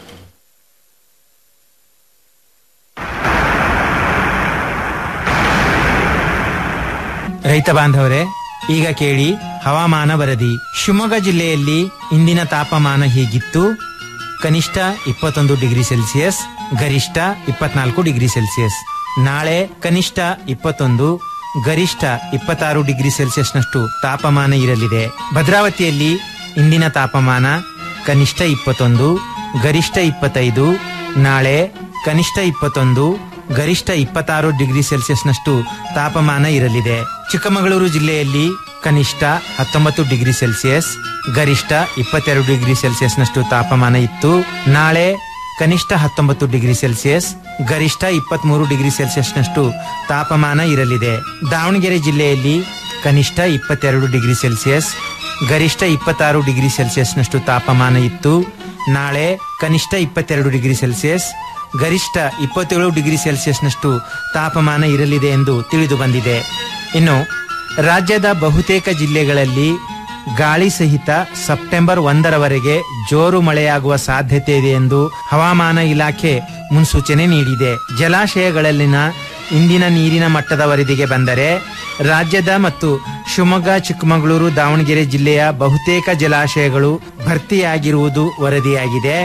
ರೈತ ಬಾಂಧವರೇ ಈಗ ಕೇಳಿ ಹವಾಮಾನ ವರದಿ ಶಿವಮೊಗ್ಗ ಜಿಲ್ಲೆಯಲ್ಲಿ ಇಂದಿನ ತಾಪಮಾನ ಹೀಗಿತ್ತು ಕನಿಷ್ಠ ಇಪ್ಪತ್ತೊಂದು ಡಿಗ್ರಿ ಸೆಲ್ಸಿಯಸ್ ಗರಿಷ್ಠ ಇಪ್ಪತ್ನಾಲ್ಕು ಡಿಗ್ರಿ ಸೆಲ್ಸಿಯಸ್ ನಾಳೆ ಕನಿಷ್ಠ ಇಪ್ಪತ್ತೊಂದು ಗರಿಷ್ಠ ಇಪ್ಪತ್ತಾರು ಡಿಗ್ರಿ ಸೆಲ್ಸಿಯಸ್ನಷ್ಟು ತಾಪಮಾನ ಇರಲಿದೆ ಭದ್ರಾವತಿಯಲ್ಲಿ ಇಂದಿನ ತಾಪಮಾನ ಕನಿಷ್ಠ ಇಪ್ಪತ್ತೊಂದು ಗರಿಷ್ಠ ಇಪ್ಪತ್ತೈದು ನಾಳೆ ಕನಿಷ್ಠ ಇಪ್ಪತ್ತೊಂದು ಗರಿಷ್ಠ ಇಪ್ಪತ್ತಾರು ಡಿಗ್ರಿ ಸೆಲ್ಸಿಯಸ್ನಷ್ಟು ತಾಪಮಾನ ಇರಲಿದೆ ಚಿಕ್ಕಮಗಳೂರು ಜಿಲ್ಲೆಯಲ್ಲಿ ಕನಿಷ್ಠ ಹತ್ತೊಂಬತ್ತು ಡಿಗ್ರಿ ಸೆಲ್ಸಿಯಸ್ ಗರಿಷ್ಠ ಇಪ್ಪತ್ತೆರಡು ಡಿಗ್ರಿ ಸೆಲ್ಸಿಯಸ್ನಷ್ಟು ತಾಪಮಾನ ಇತ್ತು ನಾಳೆ ಕನಿಷ್ಠ ಹತ್ತೊಂಬತ್ತು ಡಿಗ್ರಿ ಸೆಲ್ಸಿಯಸ್ ಗರಿಷ್ಠ ಇಪ್ಪತ್ಮೂರು ಡಿಗ್ರಿ ಸೆಲ್ಸಿಯಸ್ನಷ್ಟು ತಾಪಮಾನ ಇರಲಿದೆ ದಾವಣಗೆರೆ ಜಿಲ್ಲೆಯಲ್ಲಿ ಕನಿಷ್ಠ ಇಪ್ಪತ್ತೆರಡು ಡಿಗ್ರಿ ಸೆಲ್ಸಿಯಸ್ ಗರಿಷ್ಠ ಇಪ್ಪತ್ತಾರು ಡಿಗ್ರಿ ಸೆಲ್ಸಿಯಸ್ನಷ್ಟು ತಾಪಮಾನ ಇತ್ತು ನಾಳೆ ಕನಿಷ್ಠ ಇಪ್ಪತ್ತೆರಡು ಡಿಗ್ರಿ ಸೆಲ್ಸಿಯಸ್ ಗರಿಷ್ಠ ಇಪ್ಪತ್ತೇಳು ಡಿಗ್ರಿ ಸೆಲ್ಸಿಯಸ್ನಷ್ಟು ತಾಪಮಾನ ಇರಲಿದೆ ಎಂದು ತಿಳಿದು ಬಂದಿದೆ ಇನ್ನು ರಾಜ್ಯದ ಬಹುತೇಕ ಜಿಲ್ಲೆಗಳಲ್ಲಿ ಗಾಳಿ ಸಹಿತ ಸೆಪ್ಟೆಂಬರ್ ಒಂದರವರೆಗೆ ಜೋರು ಮಳೆಯಾಗುವ ಸಾಧ್ಯತೆ ಇದೆ ಎಂದು ಹವಾಮಾನ ಇಲಾಖೆ ಮುನ್ಸೂಚನೆ ನೀಡಿದೆ ಜಲಾಶಯಗಳಲ್ಲಿನ ಇಂದಿನ ನೀರಿನ ಮಟ್ಟದ ವರದಿಗೆ ಬಂದರೆ ರಾಜ್ಯದ ಮತ್ತು ಶಿವಮೊಗ್ಗ ಚಿಕ್ಕಮಗಳೂರು ದಾವಣಗೆರೆ ಜಿಲ್ಲೆಯ ಬಹುತೇಕ ಜಲಾಶಯಗಳು ಭರ್ತಿಯಾಗಿರುವುದು ವರದಿಯಾಗಿದೆ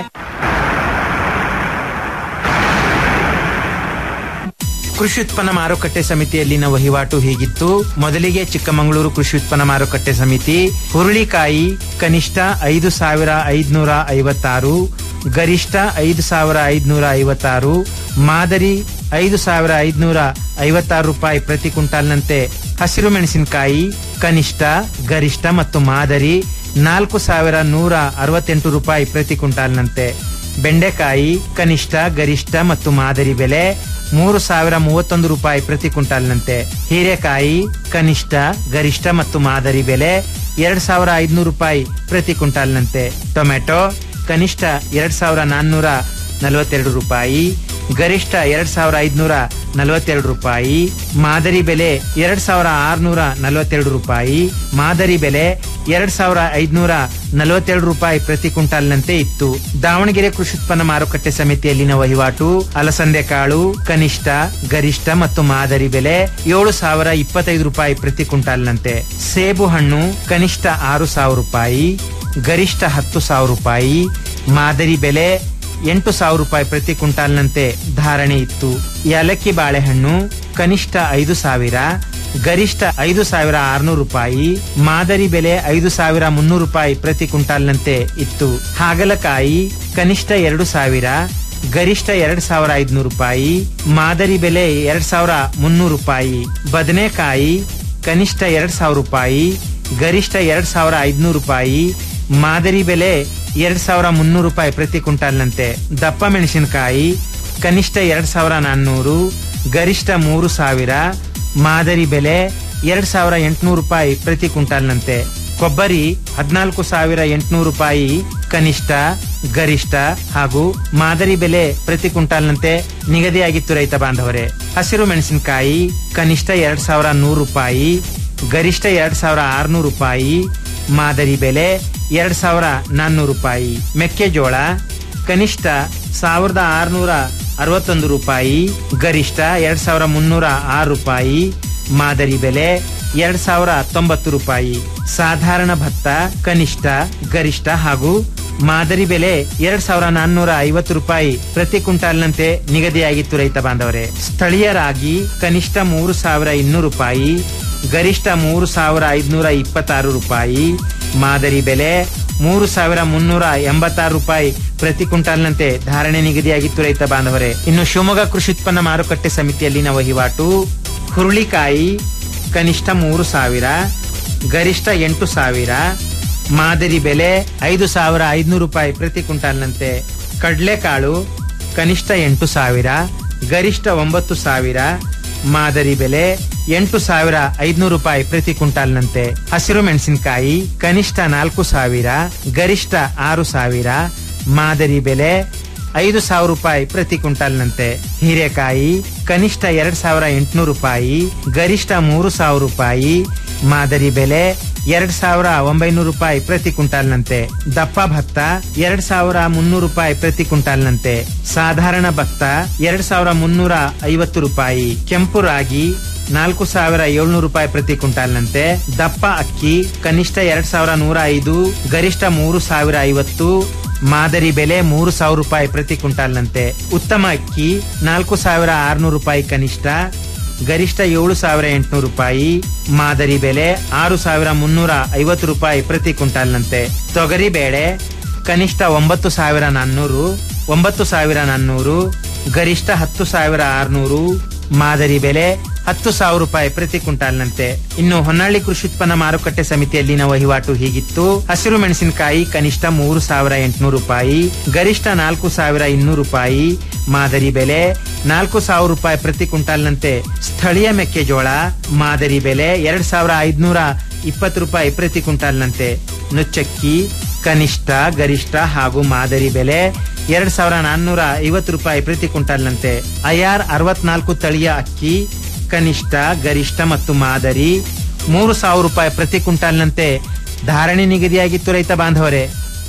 ಕೃಷಿ ಉತ್ಪನ್ನ ಮಾರುಕಟ್ಟೆ ಸಮಿತಿಯಲ್ಲಿನ ವಹಿವಾಟು ಹೀಗಿತ್ತು ಮೊದಲಿಗೆ ಚಿಕ್ಕಮಗಳೂರು ಕೃಷಿ ಉತ್ಪನ್ನ ಮಾರುಕಟ್ಟೆ ಸಮಿತಿ ಹುರುಳಿಕಾಯಿ ಕನಿಷ್ಠ ಐದು ಸಾವಿರ ಐದುನೂರ ಐವತ್ತಾರು ಗರಿಷ್ಠ ಐದು ಸಾವಿರ ಐದುನೂರ ಐವತ್ತಾರು ಮಾದರಿ ಐದು ಸಾವಿರ ಐದುನೂರ ಐವತ್ತಾರು ರೂಪಾಯಿ ಪ್ರತಿ ಕ್ವಿಂಟಾಲ್ನಂತೆ ಹಸಿರು ಮೆಣಸಿನಕಾಯಿ ಕನಿಷ್ಠ ಗರಿಷ್ಠ ಮತ್ತು ಮಾದರಿ ನಾಲ್ಕು ಸಾವಿರ ನೂರ ಅರವತ್ತೆಂಟು ರೂಪಾಯಿ ಪ್ರತಿ ಕ್ವಿಂಟಾಲ್ನಂತೆ ಬೆಂಡೆಕಾಯಿ ಕನಿಷ್ಠ ಗರಿಷ್ಠ ಮತ್ತು ಮಾದರಿ ಬೆಲೆ ಮೂರು ಸಾವಿರ ಮೂವತ್ತೊಂದು ರೂಪಾಯಿ ಪ್ರತಿ ಕ್ವಿಂಟಾಲ್ನಂತೆ ಹೀರೆಕಾಯಿ ಕನಿಷ್ಠ ಗರಿಷ್ಠ ಮತ್ತು ಮಾದರಿ ಬೆಲೆ ಎರಡ್ ಸಾವಿರ ಐದುನೂರು ರೂಪಾಯಿ ಪ್ರತಿ ಕ್ವಿಂಟಾಲ್ನಂತೆ ಟೊಮೆಟೊ ಕನಿಷ್ಠ ಎರಡ್ ಸಾವಿರ ನಾನ್ನೂರ ನಲವತ್ತೆರಡು ರೂಪಾಯಿ ಗರಿಷ್ಠ ಎರಡ್ ಸಾವಿರ ಐದುನೂರ ನಲವತ್ತೆರಡು ರೂಪಾಯಿ ಮಾದರಿ ಬೆಲೆ ಎರಡ್ ಸಾವಿರ ಆರುನೂರ ನಲವತ್ತೆರಡು ರೂಪಾಯಿ ಮಾದರಿ ಬೆಲೆ ಎರಡ್ ಸಾವಿರ ಐದುನೂರ ನಲವತ್ತೆರಡು ರೂಪಾಯಿ ಪ್ರತಿ ಕ್ವಿಂಟಾಲ್ನಂತೆ ಇತ್ತು ದಾವಣಗೆರೆ ಕೃಷಿ ಉತ್ಪನ್ನ ಮಾರುಕಟ್ಟೆ ಸಮಿತಿಯಲ್ಲಿನ ವಹಿವಾಟು ಅಲಸಂದೆ ಕಾಳು ಕನಿಷ್ಠ ಗರಿಷ್ಠ ಮತ್ತು ಮಾದರಿ ಬೆಲೆ ಏಳು ಸಾವಿರ ಇಪ್ಪತ್ತೈದು ರೂಪಾಯಿ ಪ್ರತಿ ಕ್ವಿಂಟಾಲ್ನಂತೆ ಸೇಬು ಹಣ್ಣು ಕನಿಷ್ಠ ಆರು ಸಾವಿರ ರೂಪಾಯಿ ಗರಿಷ್ಠ ಹತ್ತು ಸಾವಿರ ರೂಪಾಯಿ ಮಾದರಿ ಬೆಲೆ ಎಂಟು ಸಾವಿರ ರೂಪಾಯಿ ಪ್ರತಿ ಕ್ವಿಂಟಾಲ್ನಂತೆ ಧಾರಣೆ ಇತ್ತು ಏಲಕ್ಕಿ ಬಾಳೆಹಣ್ಣು ಕನಿಷ್ಠ ಐದು ಸಾವಿರ ಗರಿಷ್ಠ ಐದು ಸಾವಿರ ಆರುನೂರು ರೂಪಾಯಿ ಮಾದರಿ ಬೆಲೆ ಐದು ಸಾವಿರ ಮುನ್ನೂರು ರೂಪಾಯಿ ಪ್ರತಿ ಕ್ವಿಂಟಾಲ್ನಂತೆ ಇತ್ತು ಹಾಗಲಕಾಯಿ ಕನಿಷ್ಠ ಎರಡು ಸಾವಿರ ಗರಿಷ್ಠ ಎರಡ್ ಸಾವಿರ ಐದುನೂರು ರೂಪಾಯಿ ಮಾದರಿ ಬೆಲೆ ಎರಡ್ ಸಾವಿರ ಮುನ್ನೂರು ರೂಪಾಯಿ ಬದನೆಕಾಯಿ ಕನಿಷ್ಠ ಎರಡ್ ಸಾವಿರ ರೂಪಾಯಿ ಗರಿಷ್ಠ ಎರಡ್ ಸಾವಿರ ಐದುನೂರು ರೂಪಾಯಿ ಮಾದರಿ ಬೆಲೆ ಎರಡ್ ಸಾವಿರ ಮುನ್ನೂರು ರೂಪಾಯಿ ಪ್ರತಿ ಕ್ವಿಂಟಾಲ್ನಂತೆ ದಪ್ಪ ಮೆಣಸಿನಕಾಯಿ ಕನಿಷ್ಠ ಎರಡ್ ಸಾವಿರ ನಾನ್ನೂರು ಗರಿಷ್ಠ ಮೂರು ಸಾವಿರ ಮಾದರಿ ಬೆಲೆ ಎರಡ್ ಸಾವಿರ ಎಂಟುನೂರು ರೂಪಾಯಿ ಪ್ರತಿ ಕ್ವಿಂಟಾಲ್ನಂತೆ ಕೊಬ್ಬರಿ ಹದಿನಾಲ್ಕು ಸಾವಿರ ಎಂಟುನೂರು ರೂಪಾಯಿ ಕನಿಷ್ಠ ಗರಿಷ್ಠ ಹಾಗೂ ಮಾದರಿ ಬೆಲೆ ಪ್ರತಿ ಕ್ವಿಂಟಾಲ್ನಂತೆ ನಿಗದಿಯಾಗಿತ್ತು ರೈತ ಬಾಂಧವರೇ ಹಸಿರು ಮೆಣಸಿನಕಾಯಿ ಕನಿಷ್ಠ ಎರಡ್ ಸಾವಿರ ನೂರು ರೂಪಾಯಿ ಗರಿಷ್ಠ ಎರಡ್ ಸಾವಿರ ಆರ್ನೂರು ರೂಪಾಯಿ ಮಾದರಿ ಬೆಲೆ ಎರಡ್ ಸಾವಿರ ನಾನ್ನೂರು ರೂಪಾಯಿ ಮೆಕ್ಕೆಜೋಳ ಕನಿಷ್ಠ ಸಾವಿರದ ಆರುನೂರ ಅರವತ್ತೊಂದು ರೂಪಾಯಿ ಗರಿಷ್ಠ ಎರಡ್ ಸಾವಿರ ಮುನ್ನೂರ ಆರು ರೂಪಾಯಿ ಮಾದರಿ ಬೆಲೆ ಎರಡ್ ಸಾವಿರ ತೊಂಬತ್ತು ರೂಪಾಯಿ ಸಾಧಾರಣ ಭತ್ತ ಕನಿಷ್ಠ ಗರಿಷ್ಠ ಹಾಗೂ ಮಾದರಿ ಬೆಲೆ ಎರಡ್ ಸಾವಿರ ನಾನ್ನೂರ ಐವತ್ತು ರೂಪಾಯಿ ಪ್ರತಿ ಕ್ವಿಂಟಾಲ್ನಂತೆ ನಿಗದಿಯಾಗಿತ್ತು ರೈತ ಬಾಂಧವರೇ ಸ್ಥಳೀಯ ರಾಗಿ ಕನಿಷ್ಠ ಮೂರು ಸಾವಿರ ಇನ್ನೂರು ರೂಪಾಯಿ ಗರಿಷ್ಠ ಮೂರು ಸಾವಿರ ಐದುನೂರ ಇಪ್ಪತ್ತಾರು ರೂಪಾಯಿ ಮಾದರಿ ಬೆಲೆ ಮೂರು ಸಾವಿರ ಮುನ್ನೂರ ಎಂಬತ್ತಾರು ರೂಪಾಯಿ ಪ್ರತಿ ಕ್ವಿಂಟಾಲ್ನಂತೆ ಧಾರಣೆ ನಿಗದಿಯಾಗಿತ್ತು ರೈತ ಬಾಂಧವರೇ ಇನ್ನು ಶಿವಮೊಗ್ಗ ಕೃಷಿ ಉತ್ಪನ್ನ ಮಾರುಕಟ್ಟೆ ಸಮಿತಿಯಲ್ಲಿನ ವಹಿವಾಟು ಹುರುಳಿಕಾಯಿ ಕನಿಷ್ಠ ಮೂರು ಸಾವಿರ ಗರಿಷ್ಠ ಎಂಟು ಸಾವಿರ ಮಾದರಿ ಬೆಲೆ ಐದು ಸಾವಿರ ಐದುನೂರು ರೂಪಾಯಿ ಪ್ರತಿ ಕ್ವಿಂಟಾಲ್ನಂತೆ ಕಡಲೆಕಾಳು ಕನಿಷ್ಠ ಎಂಟು ಸಾವಿರ ಗರಿಷ್ಠ ಒಂಬತ್ತು ಸಾವಿರ ಮಾದರಿ ಬೆಲೆ ಎಂಟು ಸಾವಿರ ಐದುನೂರು ರೂಪಾಯಿ ಪ್ರತಿ ಕ್ವಿಂಟಾಲ್ನಂತೆ ಹಸಿರು ಮೆಣಸಿನಕಾಯಿ ಕನಿಷ್ಠ ನಾಲ್ಕು ಸಾವಿರ ಗರಿಷ್ಠ ಆರು ಸಾವಿರ ಮಾದರಿ ಬೆಲೆ ಐದು ಸಾವಿರ ರೂಪಾಯಿ ಪ್ರತಿ ಕ್ವಿಂಟಾಲ್ನಂತೆ ಹೀರೆಕಾಯಿ ಕನಿಷ್ಠ ಎರಡ್ ಸಾವಿರ ಎಂಟುನೂರು ರೂಪಾಯಿ ಗರಿಷ್ಠ ಮೂರು ಸಾವಿರ ರೂಪಾಯಿ ಮಾದರಿ ಬೆಲೆ ಎರಡ್ ಸಾವಿರ ಒಂಬೈನೂರು ರೂಪಾಯಿ ಪ್ರತಿ ಕ್ವಿಂಟಾಲ್ನಂತೆ ದಪ್ಪ ಭತ್ತ ಎರಡ್ ಸಾವಿರ ಮುನ್ನೂರು ರೂಪಾಯಿ ಪ್ರತಿ ಕ್ವಿಂಟಾಲ್ನಂತೆ ಸಾಧಾರಣ ಭತ್ತ ಎರಡ್ ಸಾವಿರ ಮುನ್ನೂರ ಐವತ್ತು ರೂಪಾಯಿ ಕೆಂಪು ರಾಗಿ ನಾಲ್ಕು ಸಾವಿರ ಏಳ್ನೂರು ರೂಪಾಯಿ ಪ್ರತಿ ಕ್ವಿಂಟಾಲ್ನಂತೆ ದಪ್ಪ ಅಕ್ಕಿ ಕನಿಷ್ಠ ಎರಡ್ ಸಾವಿರ ನೂರ ಐದು ಗರಿಷ್ಠ ಮೂರು ಸಾವಿರ ಐವತ್ತು ಮಾದರಿ ಬೆಲೆ ಮೂರು ಸಾವಿರ ರೂಪಾಯಿ ಪ್ರತಿ ಕ್ವಿಂಟಾಲ್ನಂತೆ ಉತ್ತಮ ಅಕ್ಕಿ ನಾಲ್ಕು ಸಾವಿರ ಆರುನೂರು ರೂಪಾಯಿ ಕನಿಷ್ಠ ಗರಿಷ್ಠ ಏಳು ಸಾವಿರ ಎಂಟುನೂರು ರೂಪಾಯಿ ಮಾದರಿ ಬೆಲೆ ಆರು ಸಾವಿರ ಮುನ್ನೂರ ಐವತ್ತು ರೂಪಾಯಿ ಪ್ರತಿ ಕ್ವಿಂಟಾಲ್ನಂತೆ ತೊಗರಿ ಬೇಳೆ ಕನಿಷ್ಠ ಒಂಬತ್ತು ಸಾವಿರ ನಾನ್ನೂರು ಒಂಬತ್ತು ಸಾವಿರ ನಾನ್ನೂರು ಗರಿಷ್ಠ ಹತ್ತು ಸಾವಿರ ಆರುನೂರು ಮಾದರಿ ಬೆಲೆ ಹತ್ತು ಸಾವಿರ ರೂಪಾಯಿ ಪ್ರತಿ ಕ್ವಿಂಟಾಲ್ನಂತೆ ಇನ್ನು ಹೊನ್ನಾಳಿ ಕೃಷಿ ಉತ್ಪನ್ನ ಮಾರುಕಟ್ಟೆ ಸಮಿತಿಯಲ್ಲಿನ ವಹಿವಾಟು ಹೀಗಿತ್ತು ಹಸಿರು ಮೆಣಸಿನಕಾಯಿ ಕನಿಷ್ಠ ಮೂರು ಸಾವಿರ ಎಂಟುನೂರು ರೂಪಾಯಿ ಗರಿಷ್ಠ ನಾಲ್ಕು ಸಾವಿರ ಇನ್ನೂರು ರೂಪಾಯಿ ಮಾದರಿ ಬೆಲೆ ನಾಲ್ಕು ಸಾವಿರ ರೂಪಾಯಿ ಪ್ರತಿ ಕ್ವಿಂಟಾಲ್ನಂತೆ ಸ್ಥಳೀಯ ಮೆಕ್ಕೆಜೋಳ ಮಾದರಿ ಬೆಲೆ ಎರಡ್ ಸಾವಿರ ಐದುನೂರ ಇಪ್ಪತ್ತು ರೂಪಾಯಿ ಪ್ರತಿ ಕ್ವಿಂಟಾಲ್ನಂತೆ ನುಚ್ಚಕ್ಕಿ ಕನಿಷ್ಠ ಗರಿಷ್ಠ ಹಾಗೂ ಮಾದರಿ ಬೆಲೆ ಎರಡ್ ಸಾವಿರ ನಾನ್ನೂರ ಐವತ್ತು ರೂಪಾಯಿ ಪ್ರತಿ ಕ್ವಿಂಟಾಲ್ನಂತೆ ಐಆರ್ ಅರವತ್ನಾಲ್ಕು ತಳಿಯ ಅಕ್ಕಿ ಕನಿಷ್ಠ ಗರಿಷ್ಠ ಮತ್ತು ಮಾದರಿ ಮೂರು ಸಾವಿರ ರೂಪಾಯಿ ಪ್ರತಿ ಕ್ವಿಂಟಾಲ್ನಂತೆ ಧಾರಣೆ ನಿಗದಿಯಾಗಿತ್ತು ರೈತ ಬಾಂಧವರೇ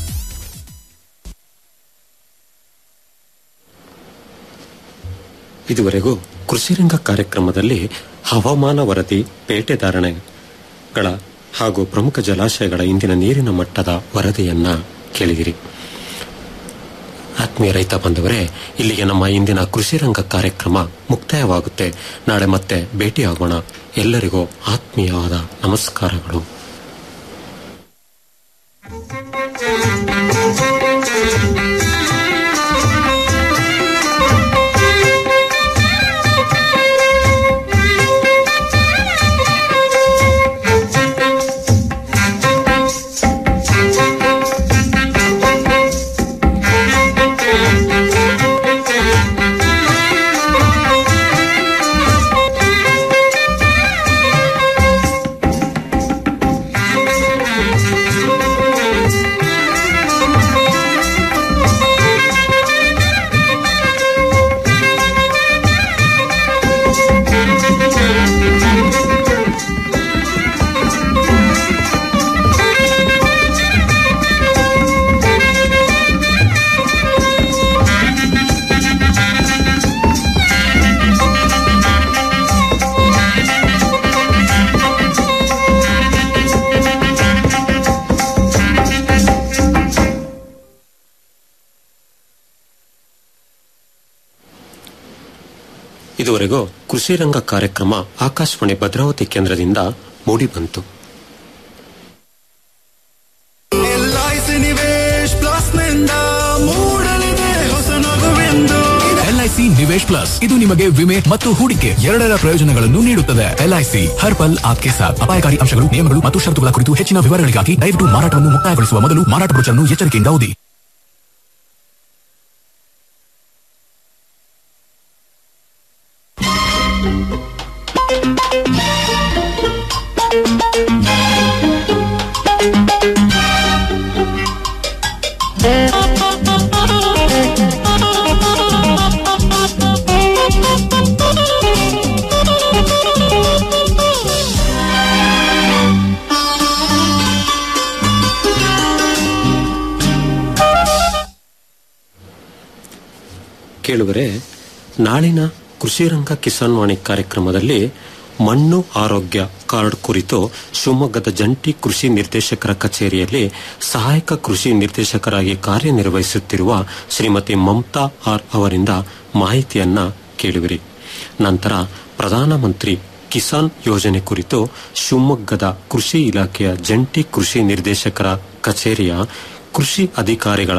ಇದುವರೆಗೂ ಕೃಷಿರಂಗ ಕಾರ್ಯಕ್ರಮದಲ್ಲಿ ಹವಾಮಾನ ವರದಿ ಪೇಟೆ ಧಾರಣೆಗಳ ಹಾಗೂ ಪ್ರಮುಖ ಜಲಾಶಯಗಳ ಇಂದಿನ ನೀರಿನ ಮಟ್ಟದ ವರದಿಯನ್ನ ಕೇಳಿದಿರಿ ಆತ್ಮೀಯ ರೈತ ಬಂದವರೇ ಇಲ್ಲಿಗೆ ನಮ್ಮ ಇಂದಿನ ಕೃಷಿರಂಗ ಕಾರ್ಯಕ್ರಮ ಮುಕ್ತಾಯವಾಗುತ್ತೆ ನಾಳೆ ಮತ್ತೆ ಭೇಟಿಯಾಗೋಣ ಎಲ್ಲರಿಗೂ ಆತ್ಮೀಯವಾದ ನಮಸ್ಕಾರಗಳು ಇದುವರೆಗೂ ಕೃಷಿರಂಗ ಕಾರ್ಯಕ್ರಮ ಆಕಾಶವಾಣಿ ಭದ್ರಾವತಿ ಕೇಂದ್ರದಿಂದ ಮೂಡಿಬಂತು ಎಲ್ಐಸಿ ನಿವೇಶ್ ಪ್ಲಸ್ ನಿಂದ ಮೂಡಲಿದೆ ಹೊಸ ನಗುವೆಂದು ಎಲ್ಐಸಿ ಎಲ್ಐಸಿ ನಿವೇಶ್ ಪ್ಲಸ್ ಇದು ನಿಮಗೆ ವಿಮೆ ಮತ್ತು ಹೂಡಿಕೆ ಎರಡರ ಪ್ರಯೋಜನಗಳನ್ನು ನೀಡುತ್ತದೆ ಎಲ್ಐಸಿ ಹರ್ ಪಲ್ ಆಪ್ಕೆ ಸಾಥ್ ಅಪಾಯಕಾರಿ ಅಂಶಗಳು ನಿಯಮಗಳು ಮತ್ತು ಷರತ್ತುಗಳ ಕುರಿತು ಹೆಚ್ಚಿನ ವಿವರಗಳಿಗಾಗಿ ದಯವಿಟ್ಟು ಮಾರಾಟವನ್ನು ಮುಕ್ತಾಯಗೊಳಿಸುವ ಮೊದಲು ಮಾರಾಟ ಬ್ರೋಚರ್ನ್ನು ಎಚ್ಚರಿಕೆಯಿಂದ ಓದಿ ಕೇಳುವರೆ ನಾಳಿನ ಕೃಷಿ ರಂಗ ಕಿಸಾನ್ ವಾಣಿ ಕಾರ್ಯಕ್ರಮದಲ್ಲಿ ಮಣ್ಣು ಆರೋಗ್ಯ ಕಾರ್ಡ್ ಕುರಿತು ಶಿವಮೊಗ್ಗದ ಜಂಟಿ ಕೃಷಿ ನಿರ್ದೇಶಕರ ಕಚೇರಿಯಲ್ಲಿ ಸಹಾಯಕ ಕೃಷಿ ನಿರ್ದೇಶಕರಾಗಿ ಕಾರ್ಯನಿರ್ವಹಿಸುತ್ತಿರುವ ಶ್ರೀಮತಿ ಮಮತಾ ಆರ್ ಅವರಿಂದ ಮಾಹಿತಿಯನ್ನ ಕೇಳುವಿರಿ ನಂತರ ಪ್ರಧಾನಮಂತ್ರಿ ಕಿಸಾನ್ ಯೋಜನೆ ಕುರಿತು ಶಿವಮೊಗ್ಗದ ಕೃಷಿ ಇಲಾಖೆಯ ಜಂಟಿ ಕೃಷಿ ನಿರ್ದೇಶಕರ ಕಚೇರಿಯ ಕೃಷಿ ಅಧಿಕಾರಿಗಳ